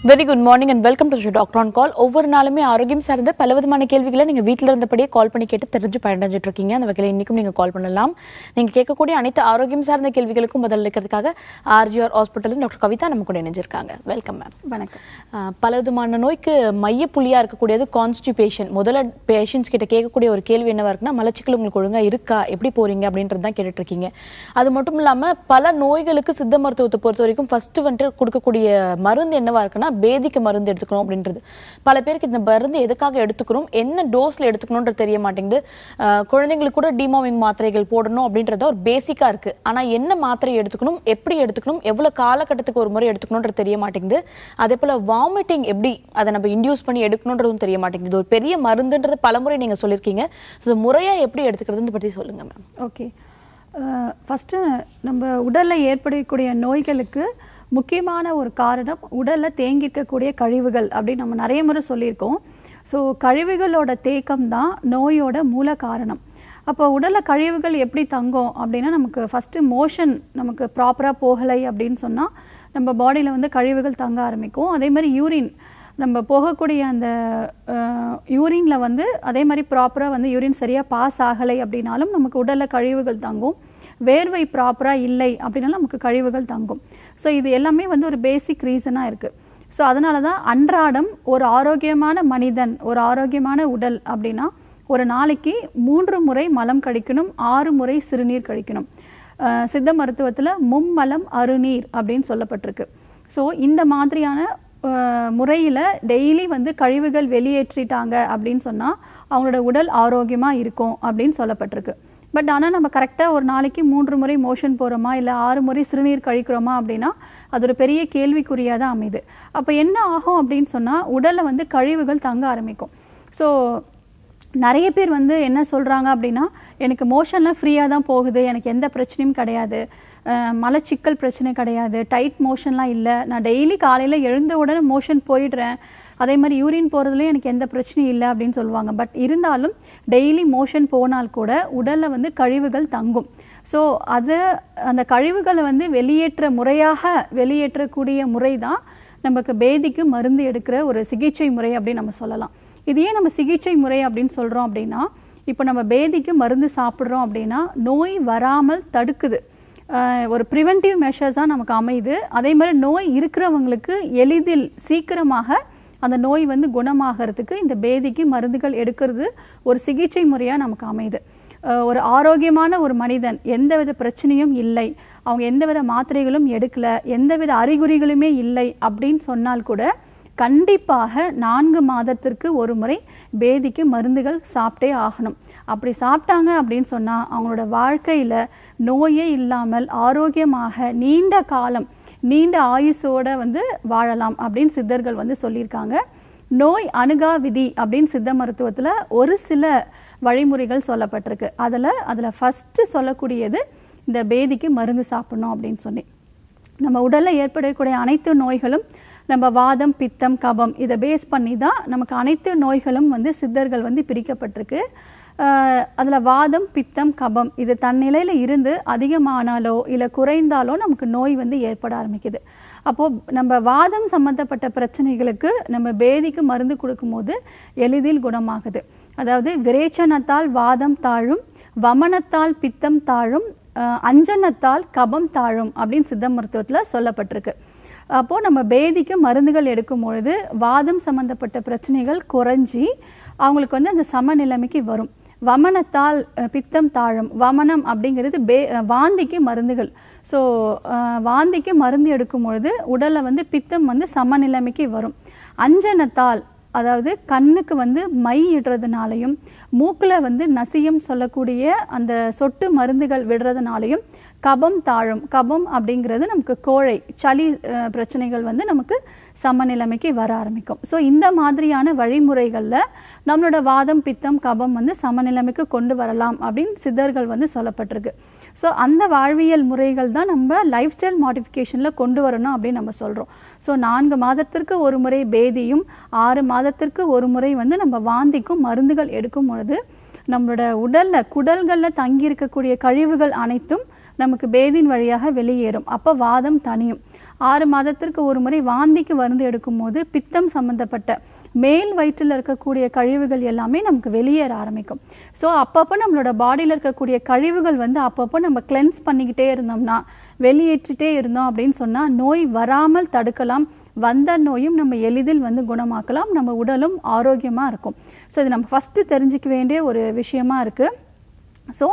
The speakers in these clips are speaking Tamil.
Very good morning and welcome to doctor on call ஒவ்வொரு நாளுமே ஆரோக்கியம் சார்ந்த பல விதமான கேள்விகளை நீங்கள் வீட்டில் இருந்தபடியே கால் பண்ணி கேட்டு தெரிஞ்சு பயனடைஞ்சிட்டு இருக்கீங்க அந்த வகையில் இன்றைக்கும் நீங்கள் கால் பண்ணலாம் நீங்கள் கேட்கக்கூடிய அனைத்து ஆரோக்கியம் சார்ந்த கேள்விகளுக்கும் பதில் அளிக்கிறதுக்காக ஆர்ஜிஆர் ஹாஸ்பிட்டலில் டாக்டர் கவிதா நம்ம கூட இணைஞ்சிருக்காங்க வெல்கம் மேம் வணக்கம் பல விதமான நோய்க்கு மையப்புள்ளியாக இருக்கக்கூடியது கான்ஸ்டிபேஷன் முதல்ல பேஷண்ட்ஸ் கிட்ட கேட்கக்கூடிய ஒரு கேள்வி என்னவா இருக்குன்னா மலச்சிக்கல் உங்களுக்கு ஒழுங்கா இருக்கா எப்படி போறீங்க அப்படின்றது தான் கேட்டுட்டு இருக்கீங்க அது மட்டும் இல்லாம பல நோய்களுக்கு சித்த மருத்துவத்தை பொறுத்த வரைக்கும் ஃபர்ஸ்ட் வந்துட்டு கொடுக்கக்கூடிய மருந்து என்னவா இருக்குன்னா பேதிக்கு மருந்து எடுத்துக்கணும் அப்படின்றது பல பேருக்கு இந்த மருந்து எதுக்காக எடுத்துக்கிறோம் என்ன டோஸ்ல எடுத்துக்கணும்ன்றது தெரிய மாட்டேங்குது அஹ் குழந்தைங்களுக்கு கூட டிமாவிங் மாத்திரைகள் போடணும் அப்படின்றது ஒரு பேசிக்கா இருக்கு ஆனா என்ன மாத்திரை எடுத்துக்கணும் எப்படி எடுத்துக்கணும் எவ்வளவு காலகட்டத்துக்கு ஒரு முறை எடுத்துக்கணும்ன்றது தெரிய மாட்டேங்குது அதே போல வாமிட்டிங் எப்படி அதை நம்ம இன்டியூஸ் பண்ணி எடுக்கணுன்றதும் தெரிய மாட்டேங்குது இது ஒரு பெரிய மருந்துன்றது பலமுறை நீங்க சொல்லியிருக்கீங்க ஸோ முறையா எப்படி எடுத்துக்கிறதுன்னு பற்றி சொல்லுங்க மேம் ஓகே ஃபஸ்ட்டு நம்ம உடலில் ஏற்படக்கூடிய நோய்களுக்கு முக்கியமான ஒரு காரணம் உடலில் தேங்கியிருக்கக்கூடிய கழிவுகள் அப்படின்னு நம்ம நிறைய முறை சொல்லியிருக்கோம் ஸோ கழிவுகளோட தேக்கம் தான் நோயோட மூல காரணம் அப்போ உடலில் கழிவுகள் எப்படி தங்கும் அப்படின்னா நமக்கு ஃபஸ்ட்டு மோஷன் நமக்கு ப்ராப்பராக போகலை அப்படின்னு சொன்னால் நம்ம பாடியில் வந்து கழிவுகள் தங்க ஆரம்பிக்கும் அதே மாதிரி யூரின் நம்ம போகக்கூடிய அந்த யூரினில் வந்து அதே மாதிரி ப்ராப்பராக வந்து யூரின் சரியாக பாஸ் ஆகலை அப்படின்னாலும் நமக்கு உடலில் கழிவுகள் தங்கும் வேர்வை ப்ராப்பராக இல்லை அப்படின்னாலும் நமக்கு கழிவுகள் தங்கும் ஸோ இது எல்லாமே வந்து ஒரு பேசிக் ரீசனாக இருக்குது ஸோ அதனால தான் அன்றாடம் ஒரு ஆரோக்கியமான மனிதன் ஒரு ஆரோக்கியமான உடல் அப்படின்னா ஒரு நாளைக்கு மூன்று முறை மலம் கழிக்கணும் ஆறு முறை சிறுநீர் கழிக்கணும் அஹ் சித்த மருத்துவத்தில் மும்மலம் அருநீர் அப்படின்னு சொல்லப்பட்டிருக்கு ஸோ இந்த மாதிரியான முறையில் டெய்லி வந்து கழிவுகள் வெளியேற்றிட்டாங்க அப்படின்னு சொன்னால் அவங்களோட உடல் ஆரோக்கியமாக இருக்கும் அப்படின்னு சொல்லப்பட்டிருக்கு பட் ஆனால் நம்ம கரெக்டாக ஒரு நாளைக்கு மூன்று முறை மோஷன் போகிறோமா இல்லை ஆறு முறை சிறுநீர் கழிக்கிறோமா அப்படின்னா அது ஒரு பெரிய கேள்விக்குறியாக தான் அமையுது அப்போ என்ன ஆகும் அப்படின்னு சொன்னால் உடலில் வந்து கழிவுகள் தங்க ஆரம்பிக்கும் ஸோ நிறைய பேர் வந்து என்ன சொல்கிறாங்க அப்படின்னா எனக்கு மோஷன்லாம் ஃப்ரீயாக தான் போகுது எனக்கு எந்த பிரச்சனையும் கிடையாது அஹ் மலச்சிக்கல் பிரச்சனை கிடையாது டைட் மோஷன்லாம் இல்லை நான் டெய்லி காலையில் எழுந்த உடனே மோஷன் போயிடுறேன் அதே மாதிரி யூரின் போகிறதுலையும் எனக்கு எந்த பிரச்சனையும் இல்லை அப்படின்னு சொல்லுவாங்க பட் இருந்தாலும் டெய்லி மோஷன் போனால் கூட உடலில் வந்து கழிவுகள் தங்கும் ஸோ அது அந்த கழிவுகளை வந்து வெளியேற்ற முறையாக வெளியேற்றக்கூடிய முறை தான் நமக்கு பேதிக்கு மருந்து எடுக்கிற ஒரு சிகிச்சை முறை அப்படின்னு நம்ம சொல்லலாம் இதையே நம்ம சிகிச்சை முறை அப்படின்னு சொல்கிறோம் அப்படின்னா இப்போ நம்ம பேதிக்கு மருந்து சாப்பிட்றோம் அப்படின்னா நோய் வராமல் தடுக்குது ஆஹ் ஒரு ப்ரிவென்டிவ் மெஷர்ஸாக நமக்கு அமையுது அதே மாதிரி நோய் இருக்கிறவங்களுக்கு எளிதில் சீக்கிரமாக அந்த நோய் வந்து குணமாகறதுக்கு இந்த பேதிக்கு மருந்துகள் எடுக்கிறது ஒரு சிகிச்சை முறையாக நமக்கு அமையுது ஆஹ் ஒரு ஆரோக்கியமான ஒரு மனிதன் எந்தவித பிரச்சனையும் இல்லை அவங்க எந்தவித மாத்திரைகளும் எடுக்கல எந்தவித அறிகுறிகளுமே இல்லை அப்படின்னு சொன்னால் கூட கண்டிப்பாக நான்கு மாதத்திற்கு ஒரு முறை பேதிக்கு மருந்துகள் சாப்பிட்டே ஆகணும் அப்படி சாப்பிட்டாங்க அப்படின்னு சொன்னால் அவங்களோட வாழ்க்கையில் நோயே இல்லாமல் ஆரோக்கியமாக நீண்ட காலம் நீண்ட ஆயுசோட வந்து வாழலாம் அப்படின்னு சித்தர்கள் வந்து சொல்லியிருக்காங்க நோய் அணுகா விதி அப்படின்னு சித்த மருத்துவத்தில் ஒரு சில வழிமுறைகள் சொல்லப்பட்டிருக்கு அதில் அதில் ஃபஸ்ட்டு சொல்லக்கூடியது இந்த பேதிக்கு மருந்து சாப்பிடணும் அப்படின்னு சொல்லி நம்ம உடலில் ஏற்படக்கூடிய அனைத்து நோய்களும் நம்ம வாதம் பித்தம் கபம் இதை பேஸ் பண்ணி தான் நமக்கு அனைத்து நோய்களும் வந்து சித்தர்கள் வந்து பிரிக்கப்பட்டிருக்கு அதில் வாதம் பித்தம் கபம் இது தன்னிலையில் இருந்து அதிகமானாலோ இல்லை குறைந்தாலோ நமக்கு நோய் வந்து ஏற்பட ஆரம்பிக்குது அப்போது நம்ம வாதம் சம்மந்தப்பட்ட பிரச்சனைகளுக்கு நம்ம பேதிக்கு மருந்து கொடுக்கும்போது எளிதில் குணமாகுது அதாவது விரேச்சனத்தால் வாதம் தாழும் வமனத்தால் பித்தம் தாழும் அஹ் அஞ்சனத்தால் கபம் தாழும் அப்படின்னு சித்த மருத்துவத்தில் சொல்லப்பட்டிருக்கு அப்போது நம்ம பேதிக்கு மருந்துகள் எடுக்கும் பொழுது வாதம் சம்மந்தப்பட்ட பிரச்சனைகள் குறைஞ்சி அவங்களுக்கு வந்து அந்த சமநிலைமைக்கு வரும் வமனத்தால் அஹ், பித்தம் தாழும் வமனம் அப்படிங்கிறது பே அஹ், வாந்திக்கு மருந்துகள் ஸோ வாந்திக்கு மருந்து எடுக்கும் பொழுது உடலில் வந்து பித்தம் வந்து சமநிலைமைக்கு வரும் அஞ்சனத்தால் அதாவது கண்ணுக்கு வந்து மை இடுறதுனாலையும் மூக்கில் வந்து நசியம் சொல்லக்கூடிய அந்த சொட்டு மருந்துகள் விடுறதுனாலையும் கபம் தாழும் கபம் அப்படிங்கிறது நமக்கு கோழை சளி அஹ், பிரச்சனைகள் வந்து நமக்கு சமநிலைமைக்கு வர ஆரம்பிக்கும் ஸோ இந்த மாதிரியான வழிமுறைகளில் நம்மளோட வாதம் பித்தம் கபம் வந்து சமநிலைமைக்கு கொண்டு வரலாம் அப்படின்னு சித்தர்கள் வந்து சொல்லப்பட்டிருக்கு ஸோ அந்த வாழ்வியல் முறைகள் தான் நம்ம லைஃப் ஸ்டைல் மாடிஃபிகேஷனில் கொண்டு வரணும் அப்படின்னு நம்ம சொல்கிறோம் ஸோ நான்கு மாதத்திற்கு ஒரு முறை பேதியும் ஆறு மாதத்திற்கு ஒரு முறை வந்து நம்ம வாந்திக்கும் மருந்துகள் எடுக்கும் பொழுது நம்மளோட உடலில் குடல்களில் தங்கி இருக்கக்கூடிய கழிவுகள் அனைத்தும் நமக்கு பேதின் வழியாக வெளியேறும் அப்போ வாதம் தணியும் ஆறு மாதத்திற்கு ஒரு முறை வாந்திக்கு மருந்து எடுக்கும்போது பித்தம் சம்பந்தப்பட்ட மேல் வயிற்றில் இருக்கக்கூடிய கழிவுகள் எல்லாமே நமக்கு வெளியேற ஆரம்பிக்கும் ஸோ அப்பப்போ நம்மளோட பாடியில் இருக்கக்கூடிய கழிவுகள் வந்து அப்பப்போ நம்ம கிளென்ஸ் பண்ணிக்கிட்டே இருந்தோம்னா வெளியேற்றிட்டே இருந்தோம் அப்படின்னு சொன்னால் நோய் வராமல் தடுக்கலாம் வந்த நோயும் நம்ம எளிதில் வந்து குணமாக்கலாம் நம்ம உடலும் ஆரோக்கியமாக இருக்கும் ஸோ இது நம்ம ஃபஸ்ட்டு தெரிஞ்சுக்க வேண்டிய ஒரு விஷயமா இருக்குது ஸோ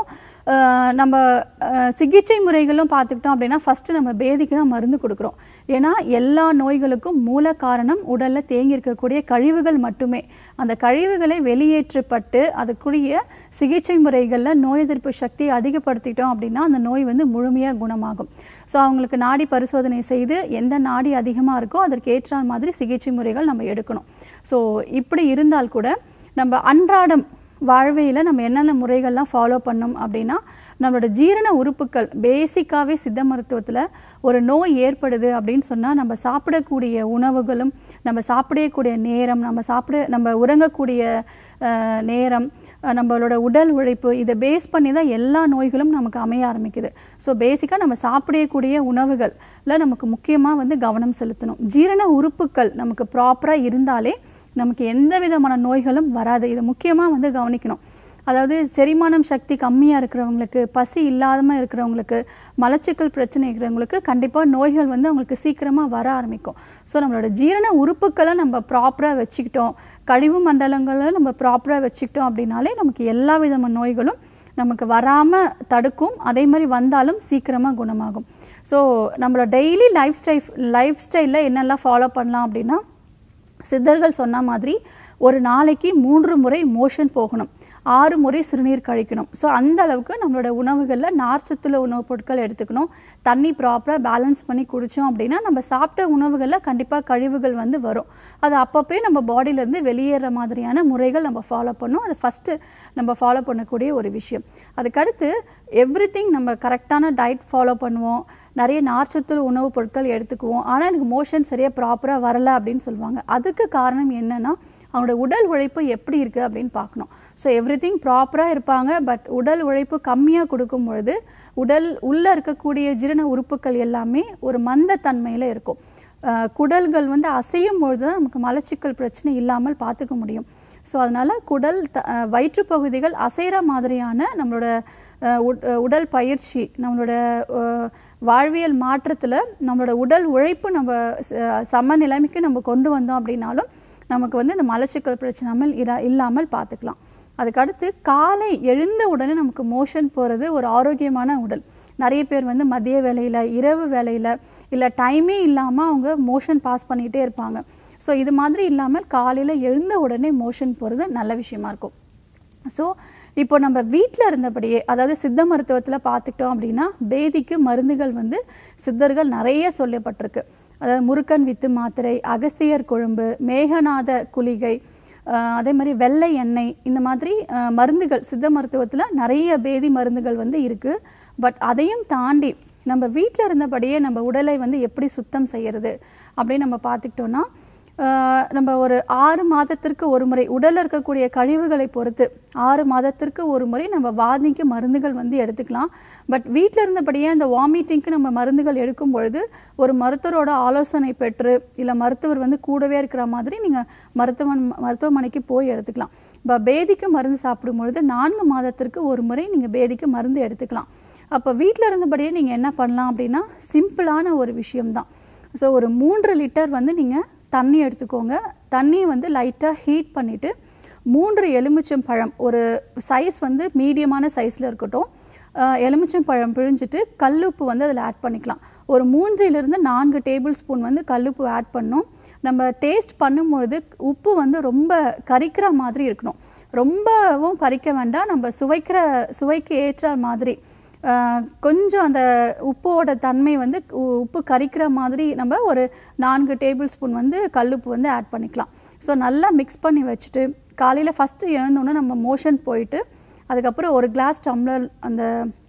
நம்ம அஹ், சிகிச்சை முறைகளும் பார்த்துக்கிட்டோம் அப்படின்னா ஃபஸ்ட்டு நம்ம பேதிக்கு தான் மருந்து கொடுக்குறோம் ஏன்னா எல்லா நோய்களுக்கும் மூல காரணம் உடலில் தேங்கி இருக்கக்கூடிய கழிவுகள் மட்டுமே அந்த கழிவுகளை வெளியேற்றப்பட்டு அதுக்குரிய சிகிச்சை முறைகளில் நோய் எதிர்ப்பு சக்தியை அதிகப்படுத்திட்டோம் அப்படின்னா அந்த நோய் வந்து முழுமையாக குணமாகும் ஸோ அவங்களுக்கு நாடி பரிசோதனை செய்து எந்த நாடி அதிகமாக இருக்கோ அதற்கு ஏற்ற மாதிரி சிகிச்சை முறைகள் நம்ம எடுக்கணும் ஸோ இப்படி இருந்தால் கூட நம்ம அன்றாடம் வாழ்வியில் நம்ம என்னென்ன முறைகள்லாம் ஃபாலோ பண்ணோம் அப்படின்னா நம்மளோட ஜீரண உறுப்புகள் பேசிக்காகவே சித்த மருத்துவத்தில் ஒரு நோய் ஏற்படுது அப்படின்னு சொன்னால் நம்ம சாப்பிடக்கூடிய உணவுகளும் நம்ம சாப்பிடக்கூடிய நேரம் நம்ம சாப்பிட நம்ம உறங்கக்கூடிய அஹ், நேரம் அஹ், நம்மளோட உடல் உழைப்பு இதை பேஸ் பண்ணி தான் எல்லா நோய்களும் நமக்கு அமைய ஆரம்பிக்குது ஸோ பேசிக்காக நம்ம சாப்பிடக்கூடிய உணவுகளில் நமக்கு முக்கியமாக வந்து கவனம் செலுத்தணும் ஜீரண உறுப்புகள் நமக்கு ப்ராப்பராக இருந்தாலே நமக்கு எந்த விதமான நோய்களும் வராது இதை முக்கியமாக வந்து கவனிக்கணும் அதாவது செரிமானம் சக்தி கம்மியாக இருக்கிறவங்களுக்கு பசி இல்லாமல் இருக்கிறவங்களுக்கு மலச்சிக்கல் பிரச்சனை இருக்கிறவங்களுக்கு கண்டிப்பாக நோய்கள் வந்து அவங்களுக்கு சீக்கிரமாக வர ஆரம்பிக்கும் ஸோ நம்மளோட ஜீரண உறுப்புக்களை நம்ம ப்ராப்பராக வச்சுக்கிட்டோம் கழிவு மண்டலங்களை நம்ம ப்ராப்பராக வச்சுக்கிட்டோம் அப்படின்னாலே நமக்கு எல்லா விதமான நோய்களும் நமக்கு வராமல் தடுக்கும் அதே மாதிரி வந்தாலும் சீக்கிரமாக குணமாகும் ஸோ நம்மளோட டெய்லி லைஃப் ஸ்டைல் லைஃப் ஸ்டைலில் என்னெல்லாம் ஃபாலோ பண்ணலாம் அப்படின்னா சித்தர்கள் சொன்ன மாதிரி ஒரு நாளைக்கு மூன்று முறை மோஷன் போகணும் ஆறு முறை சிறுநீர் கழிக்கணும் ஸோ அந்த அளவுக்கு நம்மளோட உணவுகளில் நார்ச்சத்துள்ள உணவுப் பொருட்கள் எடுத்துக்கணும் தண்ணி ப்ராப்பராக பேலன்ஸ் பண்ணி குடித்தோம் அப்படின்னா நம்ம சாப்பிட்ட உணவுகளில் கண்டிப்பாக கழிவுகள் வந்து வரும் அது அப்பப்போ நம்ம பாடியிலேருந்து வெளியேற மாதிரியான முறைகள் நம்ம ஃபாலோ பண்ணணும் அது ஃபஸ்ட்டு நம்ம ஃபாலோ பண்ணக்கூடிய ஒரு விஷயம் அதுக்கடுத்து எவ்ரி நம்ம கரெக்டான டயட் ஃபாலோ பண்ணுவோம் நிறைய நார்ச்சத்துள்ள உணவுப் பொருட்கள் எடுத்துக்குவோம் ஆனால் எனக்கு மோஷன் சரியாக ப்ராப்பராக வரல அப்படின்னு சொல்லுவாங்க அதுக்கு காரணம் என்னன்னா அவங்களோட உடல் உழைப்பு எப்படி இருக்குது அப்படின்னு பார்க்கணும் ஸோ எவ்ரி திங் ப்ராப்பராக இருப்பாங்க பட் உடல் உழைப்பு கம்மியாக கொடுக்கும் பொழுது உடல் உள்ளே இருக்கக்கூடிய ஜீரண உறுப்புகள் எல்லாமே ஒரு மந்தத்தன்மையில் இருக்கும் அஹ் குடல்கள் வந்து அசையும் பொழுது தான் நமக்கு மலச்சிக்கல் பிரச்சனை இல்லாமல் பார்த்துக்க முடியும் ஸோ அதனால் குடல் த அஹ் வயிற்றுப் பகுதிகள் அசைகிற மாதிரியான நம்மளோட அஹ் உட்- அஹ் உடல் பயிற்சி நம்மளோட அஹ், வாழ்வியல் மாற்றத்தில் நம்மளோட உடல் உழைப்பு நம்ம ச- சம நிலைமைக்கு நம்ம கொண்டு வந்தோம் அப்படின்னாலும் நமக்கு வந்து இந்த மலச்சிக்கல் பிரச்சனை இர- இல்லாமல் பார்த்துக்கலாம் அதுக்கடுத்து காலை எழுந்த உடனே நமக்கு மோஷன் போகிறது ஒரு ஆரோக்கியமான உடல் நிறைய பேர் வந்து மதிய வேலையில் இரவு வேலையில் இல்லை டைமே இல்லாமல் அவங்க மோஷன் பாஸ் பண்ணிகிட்டே இருப்பாங்க ஸோ இது மாதிரி இல்லாமல் காலையில் எழுந்த உடனே மோஷன் போகிறது நல்ல விஷயமா இருக்கும் ஸோ இப்போ நம்ம வீட்டில் இருந்தபடியே அதாவது சித்த மருத்துவத்தில் பார்த்துக்கிட்டோம் அப்படின்னா பேதிக்கு மருந்துகள் வந்து சித்தர்கள் நிறைய சொல்லப்பட்டிருக்கு அதாவது முருக்கன் வித்து மாத்திரை அகஸ்தியர் கொழும்பு மேகநாத குளிகை ஆஹ் அதே மாதிரி வெள்ளை எண்ணெய் இந்த மாதிரி ஆஹ் மருந்துகள் சித்த மருத்துவத்தில் நிறைய பேதி மருந்துகள் வந்து இருக்குது பட் அதையும் தாண்டி நம்ம வீட்டில் இருந்தபடியே நம்ம உடலை வந்து எப்படி சுத்தம் செய்யறது அப்படின்னு நம்ம பார்த்துக்கிட்டோன்னா ஆஹ் நம்ம ஒரு ஆறு மாதத்திற்கு ஒரு முறை உடலில் இருக்கக்கூடிய கழிவுகளை பொறுத்து ஆறு மாதத்திற்கு ஒரு முறை நம்ம வாந்திக்கு மருந்துகள் வந்து எடுத்துக்கலாம் பட் வீட்டில் இருந்தபடியே அந்த வாமிட்டிங்க்கு நம்ம மருந்துகள் எடுக்கும் பொழுது ஒரு மருத்துவரோட ஆலோசனை பெற்று இல்லை மருத்துவர் வந்து கூடவே இருக்கிற மாதிரி நீங்கள் மருத்துவன் மருத்துவமனைக்கு போய் எடுத்துக்கலாம் இப்போ பேதிக்கு மருந்து சாப்பிடும் பொழுது நான்கு மாதத்திற்கு ஒரு முறை நீங்கள் பேதிக்கு மருந்து எடுத்துக்கலாம் அப்போ வீட்டில் இருந்தபடியே நீங்கள் என்ன பண்ணலாம் அப்படின்னா சிம்பிளான ஒரு விஷயம்தான் ஸோ ஒரு மூன்று லிட்டர் வந்து நீங்கள் தண்ணி எடுத்துக்கோங்க தண்ணியை வந்து லைட்டாக ஹீட் பண்ணிவிட்டு மூன்று எலுமிச்சம் பழம் ஒரு சைஸ் வந்து மீடியமான சைஸில் இருக்கட்டும் அஹ், எலுமிச்சம் பழம் பிழிஞ்சிட்டு கல்லுப்பு வந்து அதில் ஆட் பண்ணிக்கலாம் ஒரு மூன்றிலிருந்து நான்கு டேபிள் ஸ்பூன் வந்து கல்லுப்பு ஆட் பண்ணணும் நம்ம டேஸ்ட் பண்ணும்பொழுது உப்பு வந்து ரொம்ப கரிக்கிற மாதிரி இருக்கணும் ரொம்பவும் கரிக்க வேண்டாம் நம்ம சுவைக்கிற சுவைக்கு ஏற்ற மாதிரி ஆஹ் கொஞ்சம் அந்த உப்போட தன்மை வந்து உ- உப்பு கரிக்கிற மாதிரி நம்ம ஒரு நான்கு டேபிள் ஸ்பூன் வந்து கல்லுப்பு வந்து ஆட் பண்ணிக்கலாம் ஸோ நல்லா மிக்ஸ் பண்ணி வச்சுட்டு காலையில் ஃபஸ்ட்டு எழுந்தோன்னே நம்ம மோஷன் போயிட்டு அதுக்கப்புறம் ஒரு கிளாஸ் டம்ளர் அந்த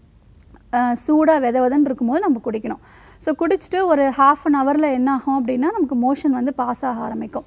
சூடாக வித விதன்னு இருக்கும்போது நம்ம குடிக்கணும் ஸோ குடிச்சிட்டு ஒரு ஹாஃப் அன் ஹவரில் என்ன ஆகும் அப்படின்னா நமக்கு மோஷன் வந்து பாஸ் ஆக ஆரம்பிக்கும்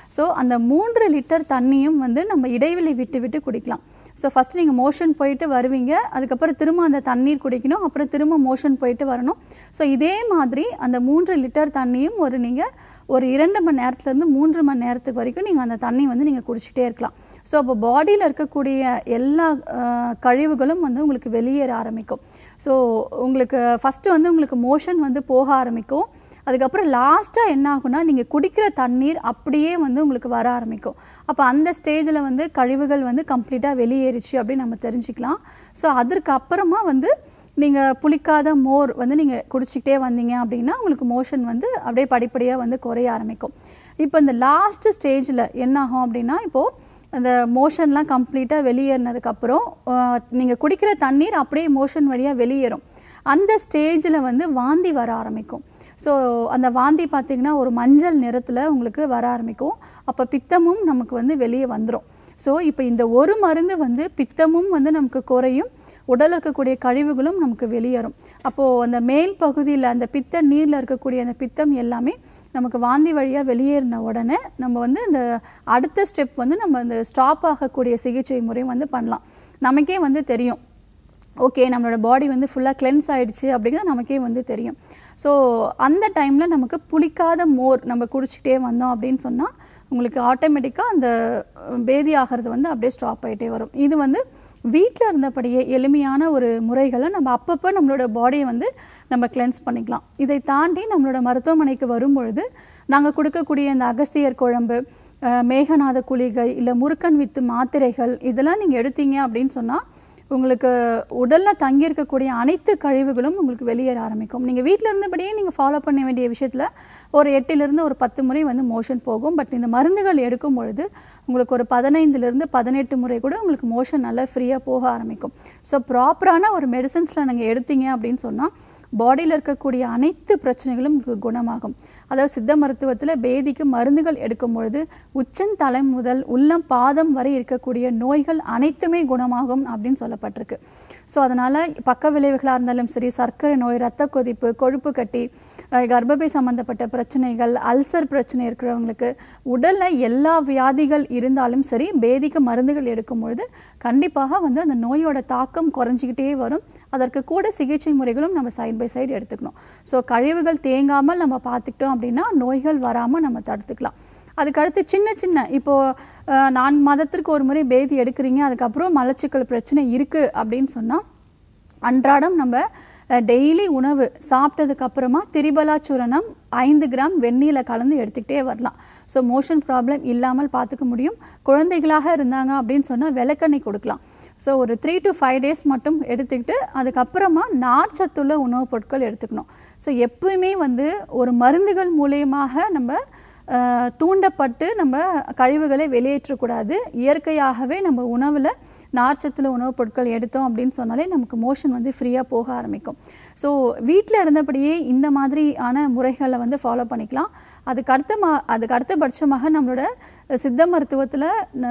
ஸோ அந்த மூன்று லிட்டர் தண்ணியும் வந்து நம்ம இடைவெளி விட்டு விட்டு குடிக்கலாம் ஸோ ஃபஸ்ட்டு நீங்கள் மோஷன் போயிட்டு வருவீங்க அதுக்கப்புறம் திரும்ப அந்த தண்ணீர் குடிக்கணும் அப்புறம் திரும்ப மோஷன் போயிட்டு வரணும் ஸோ இதே மாதிரி அந்த மூன்று லிட்டர் தண்ணியும் ஒரு நீங்கள் ஒரு இரண்டு மணி நேரத்துலேருந்து மூன்று மணி நேரத்துக்கு வரைக்கும் நீங்கள் அந்த தண்ணி வந்து நீங்கள் குடிச்சிட்டே இருக்கலாம் ஸோ அப்போ பாடியில் இருக்கக்கூடிய எல்லா அஹ், கழிவுகளும் வந்து உங்களுக்கு வெளியேற ஆரம்பிக்கும் ஸோ உங்களுக்கு ஃபஸ்ட்டு வந்து உங்களுக்கு மோஷன் வந்து போக ஆரம்பிக்கும் அதுக்கப்புறம் லாஸ்ட்டாக என்ன ஆகும்னா நீங்கள் குடிக்கிற தண்ணீர் அப்படியே வந்து உங்களுக்கு வர ஆரம்பிக்கும் அப்போ அந்த ஸ்டேஜில் வந்து கழிவுகள் வந்து கம்ப்ளீட்டாக வெளியேறிச்சு அப்படின்னு நம்ம தெரிஞ்சுக்கலாம் ஸோ அதற்கு அப்புறமா வந்து நீங்கள் புளிக்காத மோர் வந்து நீங்கள் குடிச்சிக்கிட்டே வந்தீங்க அப்படின்னா உங்களுக்கு மோஷன் வந்து அப்படியே படிப்படியாக வந்து குறைய ஆரம்பிக்கும் இப்போ இந்த லாஸ்ட் ஸ்டேஜில் என்ன ஆகும் அப்படின்னா இப்போது அந்த மோஷன்லாம் கம்ப்ளீட்டாக வெளியேறினதுக்கப்புறம் நீங்கள் குடிக்கிற தண்ணீர் அப்படியே மோஷன் வழியாக வெளியேறும் அந்த ஸ்டேஜில் வந்து வாந்தி வர ஆரம்பிக்கும் ஸோ அந்த வாந்தி பார்த்திங்கன்னா ஒரு மஞ்சள் நிறத்தில் உங்களுக்கு வர ஆரம்பிக்கும் அப்போ பித்தமும் நமக்கு வந்து வெளியே வந்துடும் ஸோ இப்போ இந்த ஒரு மருந்து வந்து பித்தமும் வந்து நமக்கு குறையும் உடலில் இருக்கக்கூடிய கழிவுகளும் நமக்கு வெளியேறும் அப்போது அந்த மேல் பகுதியில் அந்த பித்த நீரில் இருக்கக்கூடிய அந்த பித்தம் எல்லாமே நமக்கு வாந்தி வழியாக வெளியேறின உடனே நம்ம வந்து இந்த அடுத்த ஸ்டெப் வந்து நம்ம இந்த ஸ்டாப் ஆகக்கூடிய சிகிச்சை முறை வந்து பண்ணலாம் நமக்கே வந்து தெரியும் ஓகே நம்மளோட பாடி வந்து ஃபுல்லாக கிளென்ஸ் ஆயிடுச்சு அப்படிங்கிறது நமக்கே வந்து தெரியும் ஸோ அந்த டைமில் நமக்கு புளிக்காத மோர் நம்ம குடிச்சிட்டே வந்தோம் அப்படின்னு சொன்னால் உங்களுக்கு ஆட்டோமேட்டிக்காக அந்த அஹ், பேதி ஆகிறது வந்து அப்படியே ஸ்டாப் ஆகிட்டே வரும் இது வந்து வீட்டில் இருந்தபடியே எளிமையான ஒரு முறைகளை நம்ம அப்பப்போ நம்மளோட பாடியை வந்து நம்ம கிளென்ஸ் பண்ணிக்கலாம் இதை தாண்டி நம்மளோட மருத்துவமனைக்கு வரும்பொழுது நாங்கள் கொடுக்கக்கூடிய இந்த அகஸ்தியர் குழம்பு அஹ், மேகநாத குளிகை இல்லை முருக்கன் வித்து மாத்திரைகள் இதெல்லாம் நீங்கள் எடுத்தீங்க அப்படின்னு சொன்னால் உங்களுக்கு உடலில் தங்கியிருக்கக்கூடிய அனைத்து கழிவுகளும் உங்களுக்கு வெளியேற ஆரம்பிக்கும் நீங்கள் வீட்டில் இருந்தபடியே நீங்கள் ஃபாலோ பண்ண வேண்டிய விஷயத்தில் ஒரு எட்டிலிருந்து ஒரு பத்து முறை வந்து மோஷன் போகும் பட் இந்த மருந்துகள் எடுக்கும் பொழுது உங்களுக்கு ஒரு பதினைந்துலேருந்து பதினெட்டு முறை கூட உங்களுக்கு மோஷன் நல்லா ஃப்ரீயாக போக ஆரம்பிக்கும் ஸோ ப்ராப்பரான ஒரு மெடிசன்ஸில் நீங்கள் எடுத்தீங்க அப்படின்னு சொன்னால் பாடியில் இருக்கக்கூடிய அனைத்து பிரச்சனைகளும் உங்களுக்கு குணமாகும் அதாவது சித்த மருத்துவத்தில் பேதிக்கு மருந்துகள் எடுக்கும் பொழுது உச்சந்தலை முதல் உள்ளம் பாதம் வரை இருக்கக்கூடிய நோய்கள் அனைத்துமே குணமாகும் அப்படின்னு சொல்லப்பட்டிருக்கு ஸோ அதனால் பக்க விளைவுகளாக இருந்தாலும் சரி சர்க்கரை நோய் ரத்த கொதிப்பு கொழுப்பு கட்டி அஹ், கர்ப்பப்பை சம்மந்தப்பட்ட பிரச்சனைகள் அல்சர் பிரச்சனை இருக்கிறவங்களுக்கு உடலில் எல்லா வியாதிகள் இருந்தாலும் சரி பேதிக்கு மருந்துகள் எடுக்கும் பொழுது கண்டிப்பாக வந்து அந்த நோயோட தாக்கம் குறைஞ்சிக்கிட்டே வரும் அதற்கு கூட சிகிச்சை முறைகளும் நம்ம சைட் பை சைடு எடுத்துக்கணும் ஸோ கழிவுகள் தேங்காமல் நம்ம பார்த்துக்கிட்டோம் அப்படின்னா நோய்கள் வராமல் நம்ம தடுத்துக்கலாம் அதுக்கடுத்து சின்ன சின்ன இப்போது நான்கு மாதத்திற்கு ஒரு முறை பேதி எடுக்கிறீங்க அதுக்கப்புறம் மலச்சிக்கல் பிரச்சனை இருக்குது அப்படின்னு சொன்னால் அன்றாடம் நம்ம டெய்லி உணவு சாப்பிட்டதுக்கு அப்புறமா திரிபலா சூரணம் ஐந்து கிராம் வெந்நீரில் கலந்து எடுத்துக்கிட்டே வரலாம் ஸோ மோஷன் ப்ராப்ளம் இல்லாமல் பார்த்துக்க முடியும் குழந்தைகளாக இருந்தாங்க அப்படின்னு சொன்னால் விளக்கெண்ணெய் கொடுக்கலாம் ஸோ ஒரு த்ரீ டு ஃபைவ் டேஸ் மட்டும் எடுத்துக்கிட்டு அதுக்கப்புறமா நார்ச்சத்துள்ள உணவுப் பொருட்கள் எடுத்துக்கணும் ஸோ எப்பவுமே வந்து ஒரு மருந்துகள் மூலியமாக நம்ம அஹ், தூண்டப்பட்டு நம்ம கழிவுகளை வெளியேற்றக்கூடாது இயற்கையாகவே நம்ம உணவில் நார்ச்சத்துள்ள உணவுப் பொருட்கள் எடுத்தோம் அப்படின்னு சொன்னாலே நமக்கு மோஷன் வந்து ஃப்ரீயாக போக ஆரம்பிக்கும் ஸோ வீட்டில் இருந்தபடியே இந்த மாதிரியான முறைகளை வந்து ஃபாலோ பண்ணிக்கலாம் அதுக்கு அடுத்த மா அதுக்கு அடுத்தபட்சமாக நம்மளோட சித்த மருத்துவத்தில்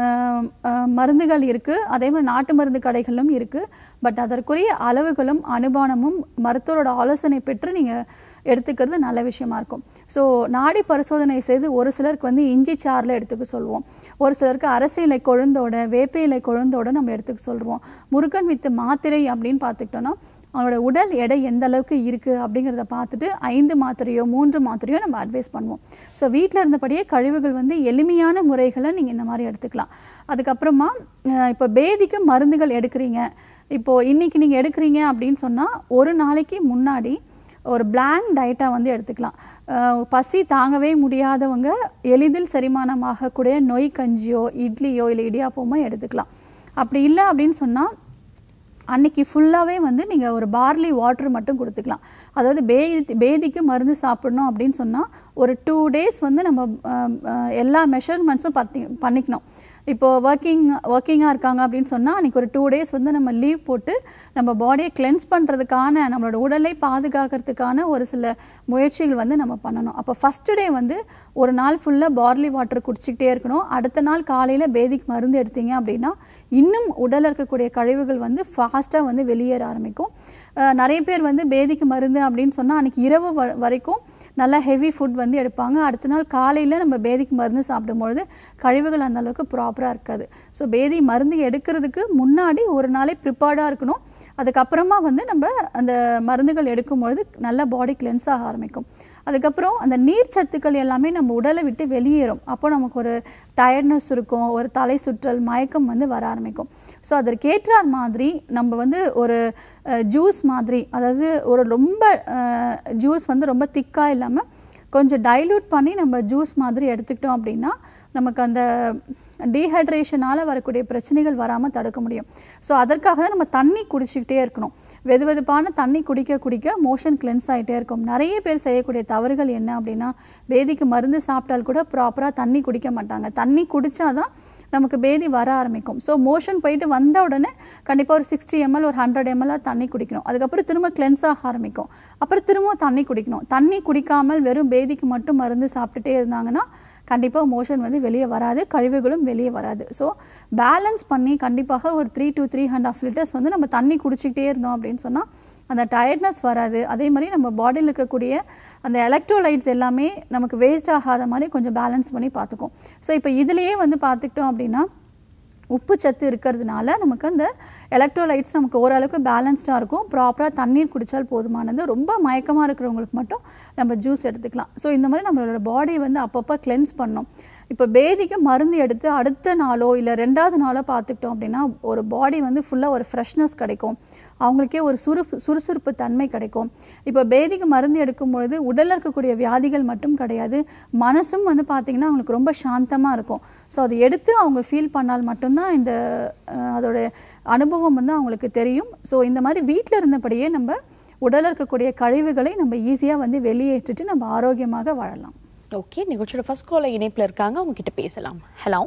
மருந்துகள் இருக்குது அதே மாதிரி நாட்டு மருந்து கடைகளும் இருக்குது பட் அதற்குரிய அளவுகளும் அனுபானமும் மருத்துவரோட ஆலோசனை பெற்று நீங்கள் எடுத்துக்கிறது நல்ல விஷயமா இருக்கும் ஸோ நாடி பரிசோதனை செய்து ஒரு சிலருக்கு வந்து இஞ்சி சாறில் எடுத்துக்க சொல்லுவோம் ஒரு சிலருக்கு அரசு இலை கொழுந்தோட வேப்ப இலை கொழுந்தோட நம்ம எடுத்துக்க சொல்லுவோம் முருகன் வித்து மாத்திரை அப்படின்னு பார்த்துக்கிட்டோன்னா அவங்களோட உடல் எடை எந்த அளவுக்கு இருக்குது அப்படிங்கிறத பார்த்துட்டு ஐந்து மாத்திரையோ மூன்று மாத்திரையோ நம்ம அட்வைஸ் பண்ணுவோம் ஸோ வீட்டில் இருந்தபடியே கழிவுகள் வந்து எளிமையான முறைகளை நீங்கள் இந்த மாதிரி எடுத்துக்கலாம் அதுக்கப்புறமா அஹ், இப்போ பேதிக்கு மருந்துகள் எடுக்கிறீங்க இப்போது இன்றைக்கி நீங்கள் எடுக்கிறீங்க அப்படின்னு சொன்னால் ஒரு நாளைக்கு முன்னாடி ஒரு பிளாங்க் டயட்டாக வந்து எடுத்துக்கலாம் அஹ் பசி தாங்கவே முடியாதவங்க எளிதில் செரிமானமாகக்கூடிய நொய் கஞ்சியோ இட்லியோ இல்லை இடியாப்பமோ எடுத்துக்கலாம் அப்படி இல்லை அப்படின்னு சொன்னால் அன்னைக்கு ஃபுல்லாகவே வந்து நீங்கள் ஒரு பார்லி வாட்டர் மட்டும் கொடுத்துக்கலாம் அதாவது பேதி பேதிக்கு மருந்து சாப்பிடணும் அப்படின்னு சொன்னால் ஒரு டூ டேஸ் வந்து நம்ம அஹ், அஹ், எல்லா மெஷர்மெண்ட்ஸும் பத்தி பண்ணிக்கணும் இப்போது ஒர்க்கிங் ஒர்க்கிங்காக இருக்காங்க அப்படின்னு சொன்னால் அன்றைக்கி ஒரு டூ டேஸ் வந்து நம்ம லீவ் போட்டு நம்ம பாடியை கிளென்ஸ் பண்ணுறதுக்கான நம்மளோட உடலை பாதுகாக்கிறதுக்கான ஒரு சில முயற்சிகள் வந்து நம்ம பண்ணணும் அப்போ ஃபஸ்ட்டு டே வந்து ஒரு நாள் ஃபுல்லாக பார்லி வாட்டர் குடிச்சிக்கிட்டே இருக்கணும் அடுத்த நாள் காலையில் பேதிக்கு மருந்து எடுத்தீங்க அப்படின்னா இன்னும் உடலில் இருக்கக்கூடிய கழிவுகள் வந்து ஃபாஸ்ட்டாக வந்து வெளியேற ஆரம்பிக்கும் அஹ், நிறைய பேர் வந்து பேதிக்கு மருந்து அப்படின்னு சொன்னால் அன்றைக்கி இரவு வ- வரைக்கும் நல்லா ஹெவி ஃபுட் வந்து எடுப்பாங்க அடுத்த நாள் காலையில் நம்ம பேதிக்கு மருந்து சாப்பிடும்பொழுது கழிவுகள் அந்த அளவுக்கு ப்ராப்பராக இருக்காது ஸோ பேதி மருந்து எடுக்கிறதுக்கு முன்னாடி ஒரு நாளே ப்ரிப்பேர்டாக இருக்கணும் அதுக்கப்புறமா வந்து நம்ம அந்த மருந்துகள் எடுக்கும்பொழுது நல்லா பாடி கிளென்ஸ் ஆக ஆரம்பிக்கும் அதுக்கப்புறம் அந்த நீர் சத்துக்கள் எல்லாமே நம்ம உடலை விட்டு வெளியேறும் அப்போ நமக்கு ஒரு டயர்ட்னஸ் இருக்கும் ஒரு தலை சுற்றல் மயக்கம் வந்து வர ஆரம்பிக்கும் ஸோ அதற்கேற்றார் மாதிரி நம்ம வந்து ஒரு ஜூஸ் மாதிரி அதாவது ஒரு ரொம்ப ஜூஸ் வந்து ரொம்ப திக்காக இல்லாமல் கொஞ்சம் டைல்யூட் பண்ணி நம்ம ஜூஸ் மாதிரி எடுத்துக்கிட்டோம் அப்படின்னா நமக்கு அந்த டீஹைட்ரேஷனால் வரக்கூடிய பிரச்சனைகள் வராமல் தடுக்க முடியும் ஸோ அதற்காக தான் நம்ம தண்ணி குடிச்சிக்கிட்டே இருக்கணும் வெது வெதுப்பான தண்ணி குடிக்க குடிக்க மோஷன் கிளென்ஸ் ஆகிட்டே இருக்கும் நிறைய பேர் செய்யக்கூடிய தவறுகள் என்ன அப்படின்னா பேதிக்கு மருந்து சாப்பிட்டால் கூட ப்ராப்பராக தண்ணி குடிக்க மாட்டாங்க தண்ணி குடித்தாதான் நமக்கு பேதி வர ஆரம்பிக்கும் ஸோ மோஷன் போயிட்டு வந்த உடனே கண்டிப்பாக ஒரு சிக்ஸ்டி எம்எல் ஒரு ஹண்ட்ரட் எம்எல்லாக தண்ணி குடிக்கணும் அதுக்கப்புறம் திரும்ப கிளென்ஸ் ஆக ஆரம்பிக்கும் அப்புறம் திரும்பவும் தண்ணி குடிக்கணும் தண்ணி குடிக்காமல் வெறும் பேதிக்கு மட்டும் மருந்து சாப்பிட்டுட்டே இருந்தாங்கன்னா கண்டிப்பாக மோஷன் வந்து வெளியே வராது கழிவுகளும் வெளியே வராது ஸோ பேலன்ஸ் பண்ணி கண்டிப்பாக ஒரு three to three and half litres வந்து நம்ம தண்ணி குடிச்சிக்கிட்டே இருந்தோம் அப்படின்னு சொன்னால் அந்த டயர்ட்னஸ் வராது அதே மாதிரி நம்ம பாடியில் இருக்கக்கூடிய அந்த எலக்ட்ரோலைட்ஸ் எல்லாமே நமக்கு வேஸ்ட் ஆகாத மாதிரி கொஞ்சம் பேலன்ஸ் பண்ணி பார்த்துக்கும் ஸோ இப்போ இதுலேயே வந்து பார்த்துக்கிட்டோம் அப்படின்னா உப்பு சத்து இருக்கிறதுனால நமக்கு அந்த எலக்ட்ரோலைட்ஸ் நமக்கு ஓரளவுக்கு பேலன்ஸ்டாக இருக்கும் ப்ராப்பராக தண்ணீர் குடித்தால் போதுமானது ரொம்ப மயக்கமாக இருக்கிறவங்களுக்கு மட்டும் நம்ம ஜூஸ் எடுத்துக்கலாம் ஸோ இந்த மாதிரி நம்மளோட பாடியை வந்து அப்பப்போ கிளென்ஸ் பண்ணணும் இப்போ பேதிக்கு மருந்து எடுத்து அடுத்த நாளோ இல்லை ரெண்டாவது நாளோ பார்த்துக்கிட்டோம் அப்படின்னா ஒரு பாடி வந்து ஃபுல்லாக ஒரு ஃப்ரெஷ்னஸ் கிடைக்கும் அவங்களுக்கே ஒரு சுறுப்பு சுறுசுறுப்பு தன்மை கிடைக்கும் இப்போ பேதிக்கு மருந்து எடுக்கும் பொழுது உடலில் இருக்கக்கூடிய வியாதிகள் மட்டும் கிடையாது மனசும் வந்து பார்த்திங்கன்னா அவங்களுக்கு ரொம்ப சாந்தமாக இருக்கும் ஸோ அதை எடுத்து அவங்க ஃபீல் பண்ணால் மட்டும்தான் இந்த அஹ், அதோட அனுபவம் வந்து அவங்களுக்கு தெரியும் ஸோ இந்த மாதிரி வீட்டில் இருந்தபடியே நம்ம உடலில் இருக்கக்கூடிய கழிவுகளை நம்ம ஈஸியாக வந்து வெளியேற்றிட்டு நம்ம ஆரோக்கியமாக வாழலாம் ஓகே நிகழ்ச்சியோட ஃபர்ஸ்ட் காலர் இணைப்புல இருக்காங்க அவங்க கிட்ட பேசலாம் ஹலோ